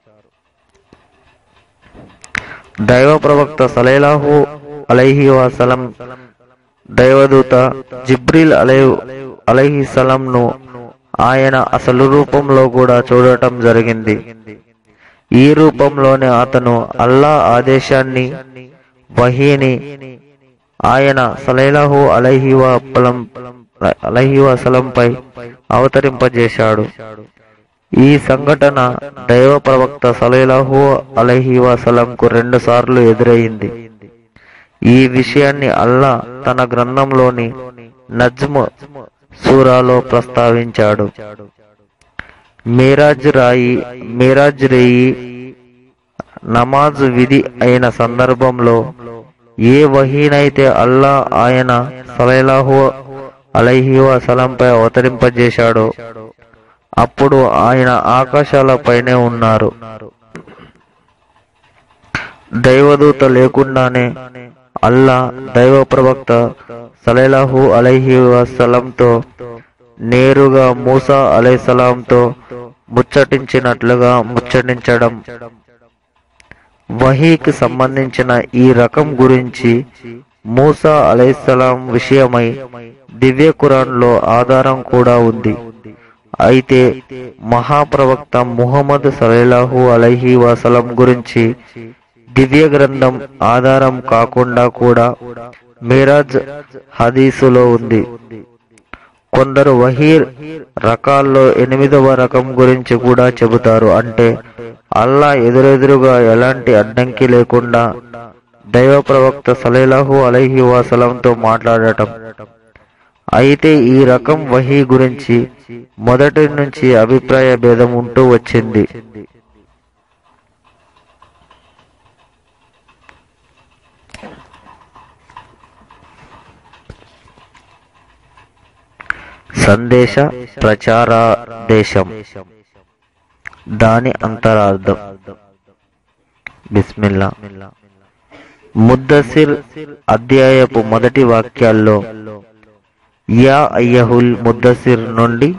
దైవ ప్రవక్త సలైలాహు అలైహి వసలం దైవదూత జిబ్రిల్ అలై అలైహి సలంను ఆయన అసలు రూపంలో కూడా చూడటం జరిగింది ఈ రూపంలోనే అతను అల్లా ఆదేశాన్ని వహీని ఆయన సలైలాహు అలైహి వసలం అలైహి వసలంపై అవతరింపజేశాడు ఈ సంఘటన దైవ ప్రవక్త సలైలాహు అలైహి వసలంకు రెండు సార్లు ఎదురయింది ఈ విషయాన్ని అల్లా తన గ్రంథంలోని నజ్మ్ సూరాలో ప్రస్తావించాడు మీరాజ్ రాయి మీరాజ్ రేయి నమాజ్ విధి అయిన సందర్భంలో ఏ వహీనైతే అల్లా ఆయన సలైలాహు అలైహి వసలంపై అవతరింపజేశాడో అప్పుడు ఆయన ఆకాశాలపైనే ఉన్నారు దైవదూత లేకుండానే అల్లా దైవ ప్రవక్త సలైలాహు అలైహి వసలంతో నేరుగా మూసా అలైసలాంతో ముచ్చటించినట్లుగా ముచ్చటించడం వహీకి సంబంధించిన ఈ రకం గురించి మూసా అలైహిస్సలాం విషయమై దివ్య ఖురాన్లో ఆధారం కూడా ఉంది అయితే మహాప్రవక్త ముహమ్మద్ సలైలాహు అలైహి వసలం గురించి దివ్య గ్రంథం ఆధారం కాకుండా కూడా మిరాజ్ హదీసులో ఉంది కొందరు వహీర్ రకాల్లో ఎనిమిదవ రకం గురించి కూడా చెబుతారు అంటే అల్లా ఎదురెదురుగా ఎలాంటి అడ్డంకి లేకుండా దైవ ప్రవక్త సలైలాహు అలైహి వసలంతో మాట్లాడటం అయితే ఈ రకం వహీ గురించి మొదటి నుంచి అభిప్రాయ భేదం ఉంటూ వచ్చింది సందేశ ప్రచారాదేశం దాని అంతరార్థం బిస్మిల్లా ముద్దసిర్ అధ్యాయపు మొదటి వాక్యాల్లో యా అయ్యహుల్ ముద్దసిర్ నుండి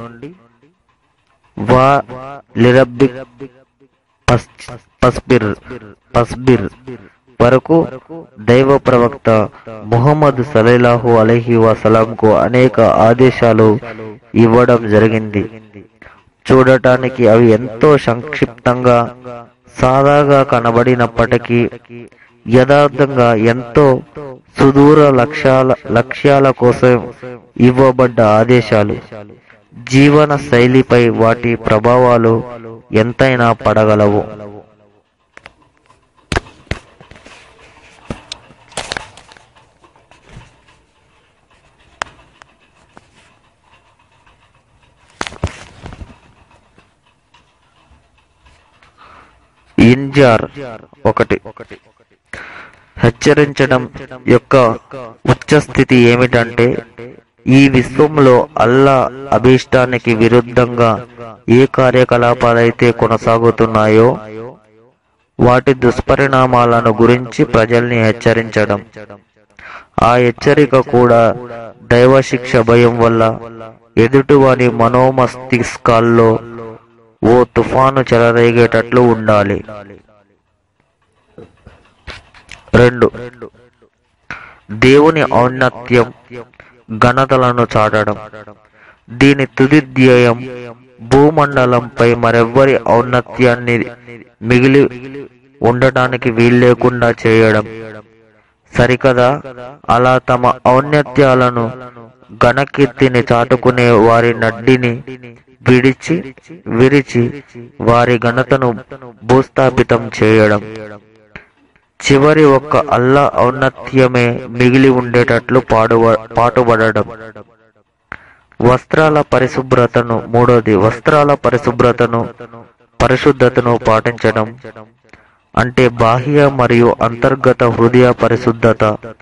వా లిరబ్బిక్ పస్- పస్బిర్ పస్బిర్ వరకు దైవ ప్రవక్త ముహమ్మద్ సలైలాహు అలైహి వసలాంకు అనేక ఆదేశాలు ఇవ్వడం జరిగింది చూడటానికి అవి ఎంతో సంక్షిప్తంగా సాదాగా కనబడినప్పటికీ యథార్థంగా ఎంతో సుదూర లక్ష్యాల లక్ష్యాల కోసం ఇవ్వబడ్డ ఆదేశాలు జీవన శైలిపై వాటి ప్రభావాలు ఎంతైనా పడగలవు ఇంజార్ ఒకటి హెచ్చరించడం యొక్క ఉచ్చ స్థితి ఏమిటంటే ఈ విశ్వంలో అల్లా అభీష్టానికి విరుద్ధంగా ఏ కార్యకలాపాలైతే కొనసాగుతున్నాయో వాటి దుష్పరిణామాలను గురించి ప్రజల్ని హెచ్చరించడం ఆ హెచ్చరిక కూడా దైవ శిక్ష భయం వల్ల ఎదుటివారి మనోమస్తిష్కాల్లో ఓ తుఫాను చెలరేగేటట్లు ఉండాలి రెండు దేవుని ఔన్నత్యం ఘనతలను చాటడం దీని తుది ధ్యేయం భూమండలంపై మరెవ్వరి ఔన్నత్యాన్ని మిగిలి ఉండటానికి వీల్లేకుండా చేయడం సరికదా అలా తమ ఔన్నత్యాలను ఘనకీర్తిని చాటుకునే వారి నడ్డిని విడిచి విరిచి వారి ఘనతను భూస్థాపితం చేయడం చివరి ఒక్క అల్లా ఔన్నత్యమే మిగిలి ఉండేటట్లు పాడువ పాటుపడడం వస్త్రాల పరిశుభ్రతను మూడోది వస్త్రాల పరిశుభ్రతను పరిశుద్ధతను పాటించడం అంటే బాహ్య మరియు అంతర్గత హృదయ పరిశుద్ధత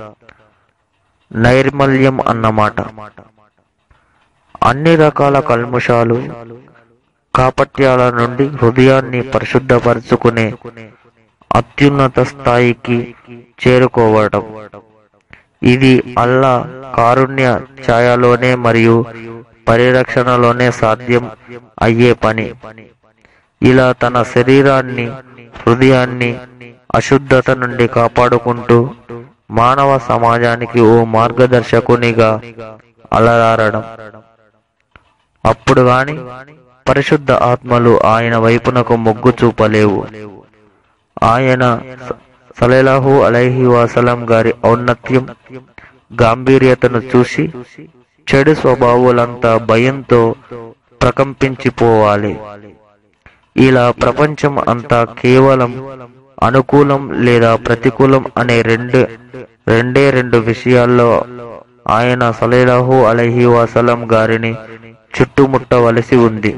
నైర్మల్యం అన్నమాట అన్ని రకాల కల్ముషాలు కాపట్యాల నుండి హృదయాన్ని పరిశుద్ధపరచుకునే అత్యున్నత స్థాయికి చేరుకోవడం ఇది అల్లా కారుణ్య ఛాయలోనే మరియు పరిరక్షణలోనే సాధ్యం అయ్యే పని ఇలా తన శరీరాన్ని హృదయాన్ని అశుద్ధత నుండి కాపాడుకుంటూ మానవ సమాజానికి ఓ మార్గదర్శకునిగా అలరారడం అప్పుడు గాని పరిశుద్ధ ఆత్మలు ఆయన వైపునకు మొగ్గు చూపలేవు ఆయన స- సలైలాహు అలైహి వసలం గారి ఔన్నత్యం గాంభీర్యతను చూసి చెడు స్వభావులంతా భయంతో ప్రకంపించిపోవాలి ఇలా ప్రపంచం అంతా కేవలం అనుకూలం లేదా ప్రతికూలం అనే రెండు రెండే రెండు విషయాల్లో ఆయన సలైలాహు అలైహి వసలం గారిని చుట్టుముట్టవలసి ఉంది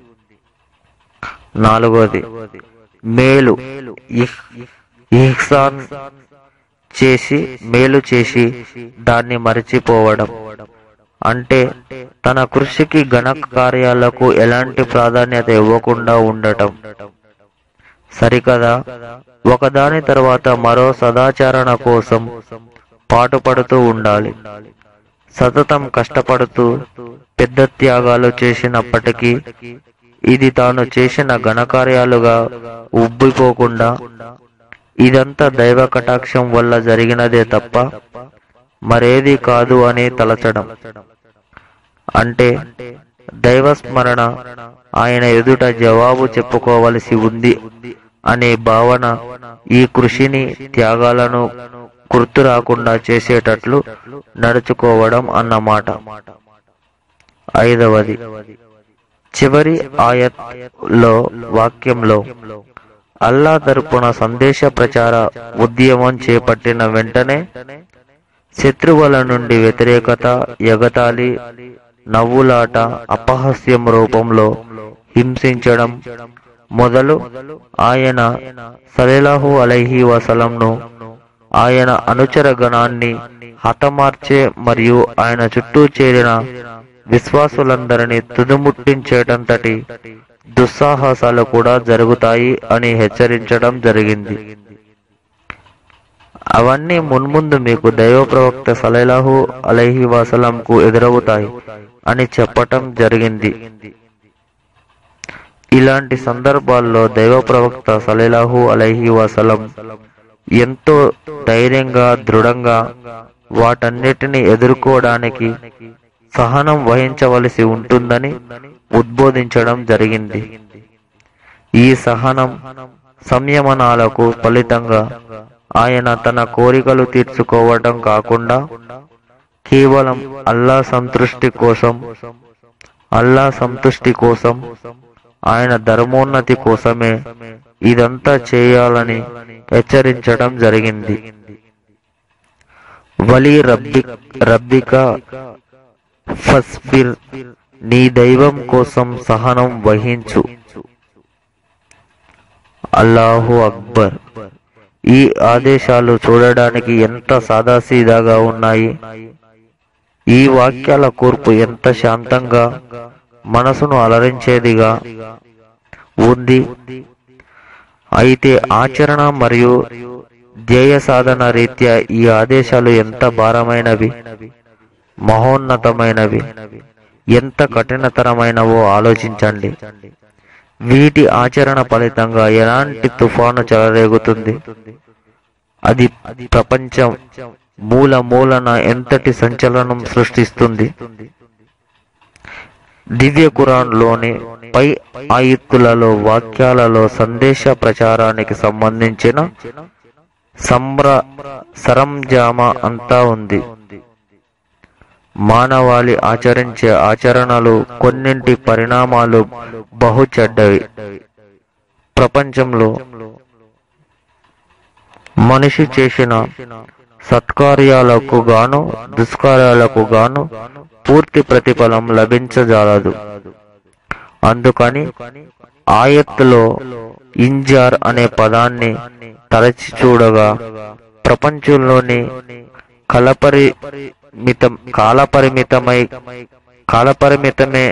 నాలుగోది మేలు ఇహ్- ఇహ్సాన్ చేసి మేలు చేసి దాన్ని మరచిపోవడం అంటే తన కృషికి ఘన కార్యాలకు ఎలాంటి ప్రాధాన్యత ఇవ్వకుండా ఉండటం సరికదా ఒకదాని తర్వాత మరో సదాచరణ కోసం పాటుపడుతూ ఉండాలి సతతం కష్టపడుతూ పెద్ద త్యాగాలు చేసినప్పటికీ ఇది తాను చేసిన ఘనకార్యాలుగా ఉబ్బిపోకుండా ఇదంతా దైవ కటాక్షం వల్ల జరిగినదే తప్ప మరేది కాదు అని తలచడం అంటే దైవస్మరణ ఆయన ఎదుట జవాబు చెప్పుకోవలసి ఉంది అనే భావన ఈ కృషిని త్యాగాలను గుర్తు రాకుండా చేసేటట్లు నడుచుకోవడం అన్నమాట ఐదవది చివరి ఆయత్ లో వాక్యంలో అల్లా తరపున సందేశ ప్రచార ఉద్యమం చేపట్టిన వెంటనే శత్రువుల నుండి వ్యతిరేకత ఎగతాళి నవ్వులాట అపహాస్యం రూపంలో హింసించడం మొదలు ఆయన సలెలాహు అలైహి వసలంను ఆయన అనుచర గణాన్ని హతమార్చే మరియు ఆయన చుట్టూ చేరిన విశ్వాసులందరినీ తుదుముట్టించేటంతటి దుస్సాహసాలు కూడా జరుగుతాయి అని హెచ్చరించడం జరిగింది అవన్నీ మున్ముందు మీకు దైవ ప్రవక్త సలైలాహు అలైహి వసలంకు ఎదురవుతాయి అని చెప్పటం జరిగింది ఇలాంటి సందర్భాల్లో దైవ ప్రవక్త సలైలాహు అలైహి వసలం ఎంతో ధైర్యంగా దృఢంగా వాటన్నిటిని ఎదుర్కోవడానికి సహనం వహించవలసి ఉంటుందని ఉద్బోధించడం జరిగింది ఈ సహనం సంయమనాలకు ఫలితంగా ఆయన తన కోరికలు తీర్చుకోవటం కాకుండా కేవలం అల్లా సంతృష్టి కోసం అల్లా సంతుష్టి కోసం ఆయన ధర్మోన్నతి కోసమే ఇదంతా చేయాలని హెచ్చరించడం జరిగింది వలి రబ్బి రబ్బిక ఫస్బిర్ నీ దైవం కోసం సహనం వహించు అల్లాహు అక్బర్ ఈ ఆదేశాలు చూడడానికి ఎంత సాదాసీదాగా ఉన్నాయి ఈ వాక్యాల కూర్పు ఎంత శాంతంగా మనసును అలరించేదిగా ఉంది అయితే ఆచరణ మరియు ధ్యేయ సాధన రీత్యా ఈ ఆదేశాలు ఎంత భారమైనవి మహోన్నతమైనవి ఎంత కఠినతరమైనవో ఆలోచించండి వీటి ఆచరణ ఫలితంగా ఎలాంటి తుఫాను చెలరేగుతుంది అది ప్రపంచం మూల మూలన ఎంతటి సంచలనం సృష్టిస్తుంది దివ్య లోని పై ఆయుత్తులలో వాక్యాలలో సందేశ ప్రచారానికి సంబంధించిన సంబ్ర సరంజామ అంతా ఉంది మానవాళి ఆచరించే ఆచరణలు కొన్నింటి పరిణామాలు బహు చెడ్డవి ప్రపంచంలో మనిషి చేసిన సత్కార్యాలకు గాను దుష్కార్యాలకు గాను పూర్తి ప్రతిఫలం లభించజాలదు అందుకని ఆయత్తులో ఇంజార్ అనే పదాన్ని తలచి చూడగా ప్రపంచంలోని కలపరిమితం కాలపరిమితమై కాలపరిమితమే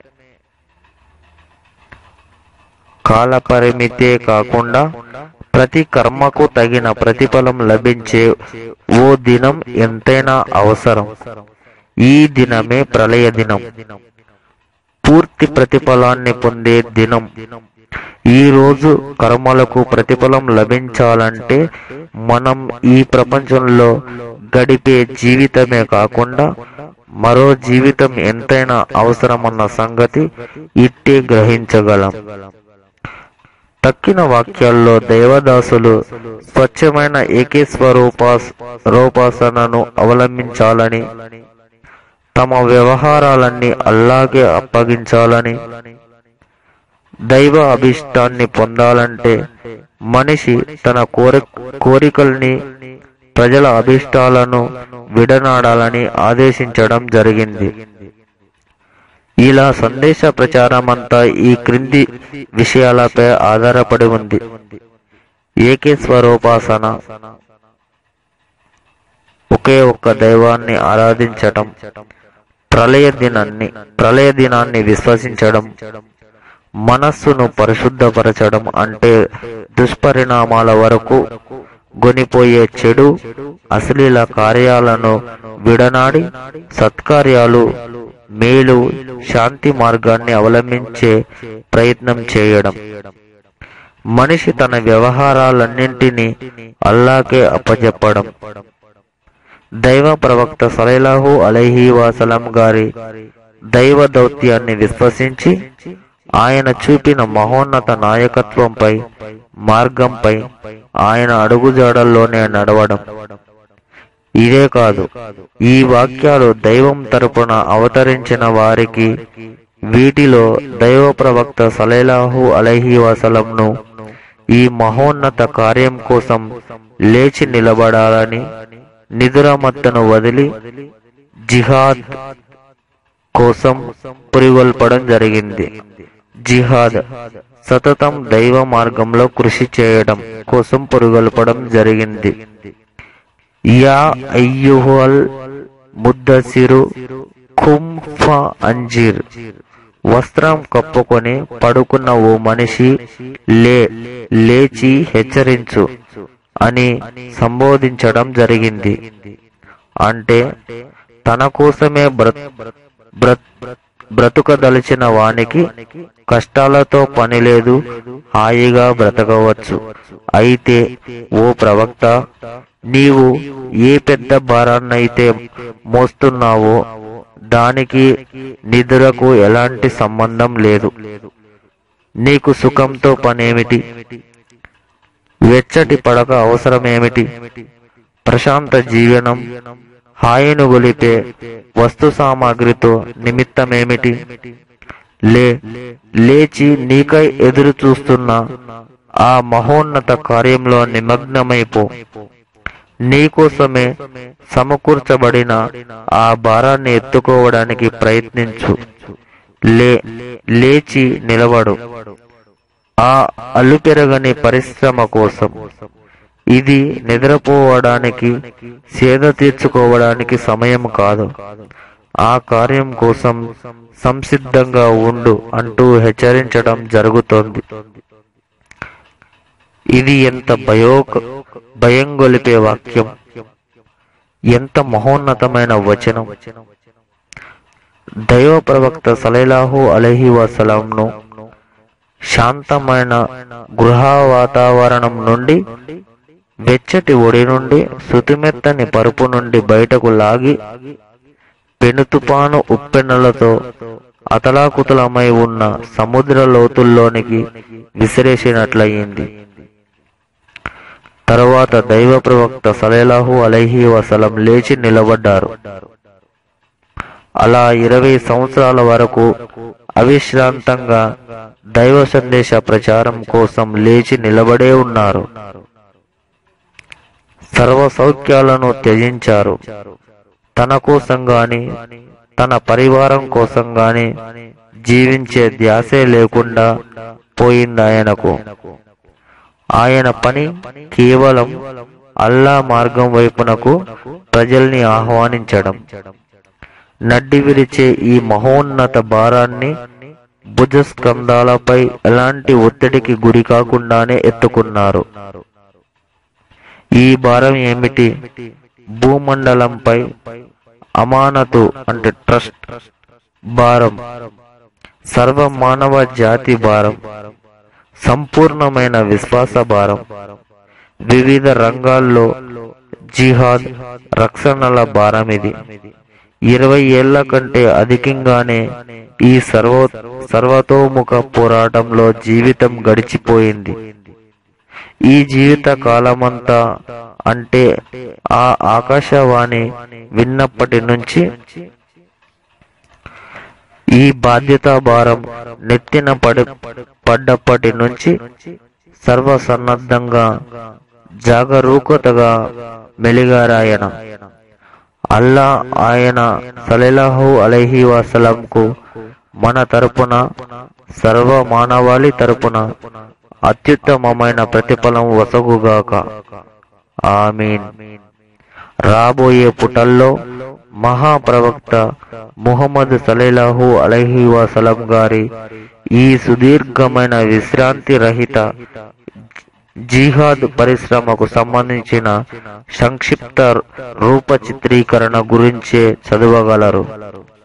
కాలపరిమితే కాకుండా ప్రతి కర్మకు తగిన ప్రతిఫలం లభించే ఓ దినం ఎంతైనా అవసరం ఈ దినమే ప్రళయ దినం పూర్తి ప్రతిఫలాన్ని పొందే దినం ఈ రోజు కర్మలకు ప్రతిఫలం లభించాలంటే మనం ఈ ప్రపంచంలో గడిపే జీవితమే కాకుండా మరో జీవితం ఎంతైనా అవసరమన్న సంగతి ఇట్టే గ్రహించగలం తక్కిన వాక్యాల్లో దైవదాసులు స్వచ్ఛమైన ఏకేశ్వరూపాస్ రూపాసనను అవలంబించాలని తమ వ్యవహారాలన్నీ అల్లాగే అప్పగించాలని దైవ అభిష్టాన్ని పొందాలంటే మనిషి తన కోరి కోరికల్ని ప్రజల అభిష్టాలను విడనాడాలని ఆదేశించడం జరిగింది ఇలా సందేశ ప్రచారమంతా ఈ క్రింది విషయాలపై ఆధారపడి ఉంది ఏకేశ్వరోపాసన ఒకే ఒక్క దైవాన్ని ఆరాధించటం ప్రళయ దినాన్ని ప్రళయ దినాన్ని విశ్వసించడం మనస్సును పరిశుద్ధపరచడం అంటే దుష్పరిణామాల వరకు గొనిపోయే చెడు అశ్లీల కార్యాలను విడనాడి సత్కార్యాలు మేలు శాంతి మార్గాన్ని అవలంబించే ప్రయత్నం చేయడం మనిషి తన వ్యవహారాలన్నింటినీ అల్లాకే అప్పజెప్పడం దైవ ప్రవక్త సలైలాహు అలైహి వాసలం గారి దైవ దౌత్యాన్ని విశ్వసించి ఆయన చూపిన మహోన్నత నాయకత్వంపై మార్గంపై ఆయన అడుగుజాడల్లోనే నడవడం ఇదే కాదు ఈ వాక్యాలు దైవం తరపున అవతరించిన వారికి వీటిలో దైవ ప్రవక్త సలైలాహు అలైహి వసలంను ఈ మహోన్నత కార్యం కోసం లేచి నిలబడాలని నిదురమత్తను వదిలి జిహాద్ కోసం పురిగొల్పడం జరిగింది జిహాద్ సతతం దైవ మార్గంలో కృషి చేయడం కోసం పురిగొల్పడం జరిగింది యా అయ్యుహల్ ముద్దసిరు కుంఫ అంజీర్ వస్త్రం కప్పుకొని పడుకున్న ఓ మనిషి లే లేచి హెచ్చరించు అని సంబోధించడం జరిగింది అంటే తన కోసమే బ్రత్ బ్రత్ బ్రతుకదలిచిన వానికి కష్టాలతో పని లేదు హాయిగా బ్రతకవచ్చు అయితే ఓ ప్రవక్త నీవు ఏ పెద్ద భారాన్నైతే మోస్తున్నావో దానికి నిద్రకు ఎలాంటి సంబంధం లేదు నీకు సుఖంతో పనేమిటి వెచ్చటి పడక అవసరమేమిటి ప్రశాంత జీవనం హాయిను గొలిపే వస్తు సామాగ్రితో నిమిత్తమేమిటి లే లేచి నీకై ఎదురు చూస్తున్న ఆ మహోన్నత కార్యంలో నిమగ్నమైపో నీకోసమే సమకూర్చబడిన ఆ భారాన్ని ఎత్తుకోవడానికి ప్రయత్నించు లే లేచి నిలబడు ఆ అల్లుపెరగని పరిశ్రమ కోసం ఇది నిద్రపోవడానికి సేద తీర్చుకోవడానికి సమయం కాదు ఆ కార్యం కోసం సంసిద్ధంగా ఉండు అంటూ హెచ్చరించడం జరుగుతోంది ఇది ఎంత భయో భయం గొలిపే వాక్యం ఎంత మహోన్నతమైన వచనం దైవ ప్రవక్త సలైలాహు అలహి వసలంను శాంతమైన గృహ వాతావరణం నుండి వెచ్చటి ఒడి నుండి సుతిమెత్తని పరుపు నుండి బయటకు లాగి పెనుతుపాను ఉప్పెన్నలతో అతలాకుతలమై ఉన్న సముద్ర లోతుల్లోనికి విసిరేసినట్లయింది తరువాత దైవ ప్రవక్త సలేలాహు అలైహి వసలం లేచి నిలబడ్డారు అలా ఇరవై సంవత్సరాల వరకు అవిశ్రాంతంగా దైవ సందేశ ప్రచారం కోసం లేచి నిలబడే ఉన్నారు సర్వ సౌఖ్యాలను త్యజించారు తన కోసం గాని తన పరివారం కోసం గాని జీవించే ధ్యాసే లేకుండా పోయింది ఆయనకు ఆయన పని కేవలం అల్లా మార్గం వైపునకు ప్రజల్ని ఆహ్వానించడం నడ్డి విరిచే ఈ మహోన్నత భారాన్ని భుజస్కంధాలపై ఎలాంటి ఒత్తిడికి గురి కాకుండానే ఎత్తుకున్నారు ఈ భారం ఏమిటి భూమండలంపై అమానతు అంటే ట్రస్ట్ భారం సర్వ మానవ జాతి భారం సంపూర్ణమైన విశ్వాస భారం వివిధ రంగాల్లో జిహాద్ రక్షణల భారం ఇది ఇరవై ఏళ్ల కంటే అధికంగానే ఈ సర్వ సర్వతోముఖ పోరాటంలో జీవితం గడిచిపోయింది ఈ జీవిత కాలమంతా అంటే ఆ ఆకాశవాణి విన్నప్పటి నుంచి ఈ బాధ్యతా భారం నెత్తిన పడి పడ్డప్పటి నుంచి సర్వసన్నద్ధంగా జాగరూకతగా మెలిగారాయన అల్లా ఆయన సలెలాహు అలైహి వసలంకు మన తరపున సర్వ మానవాళి తరపున అత్యుత్తమమైన ప్రతిఫలం వసగుగాక ఆమీన్ రాబోయే పుటల్లో మహాప్రవక్త ముహమ్మద్ సలేలాహు అలైహి వసలం గారి ఈ సుదీర్ఘమైన విశ్రాంతి రహిత జిహాద్ పరిశ్రమకు సంబంధించిన సంక్షిప్త రూప చిత్రీకరణ గురించే చదవగలరు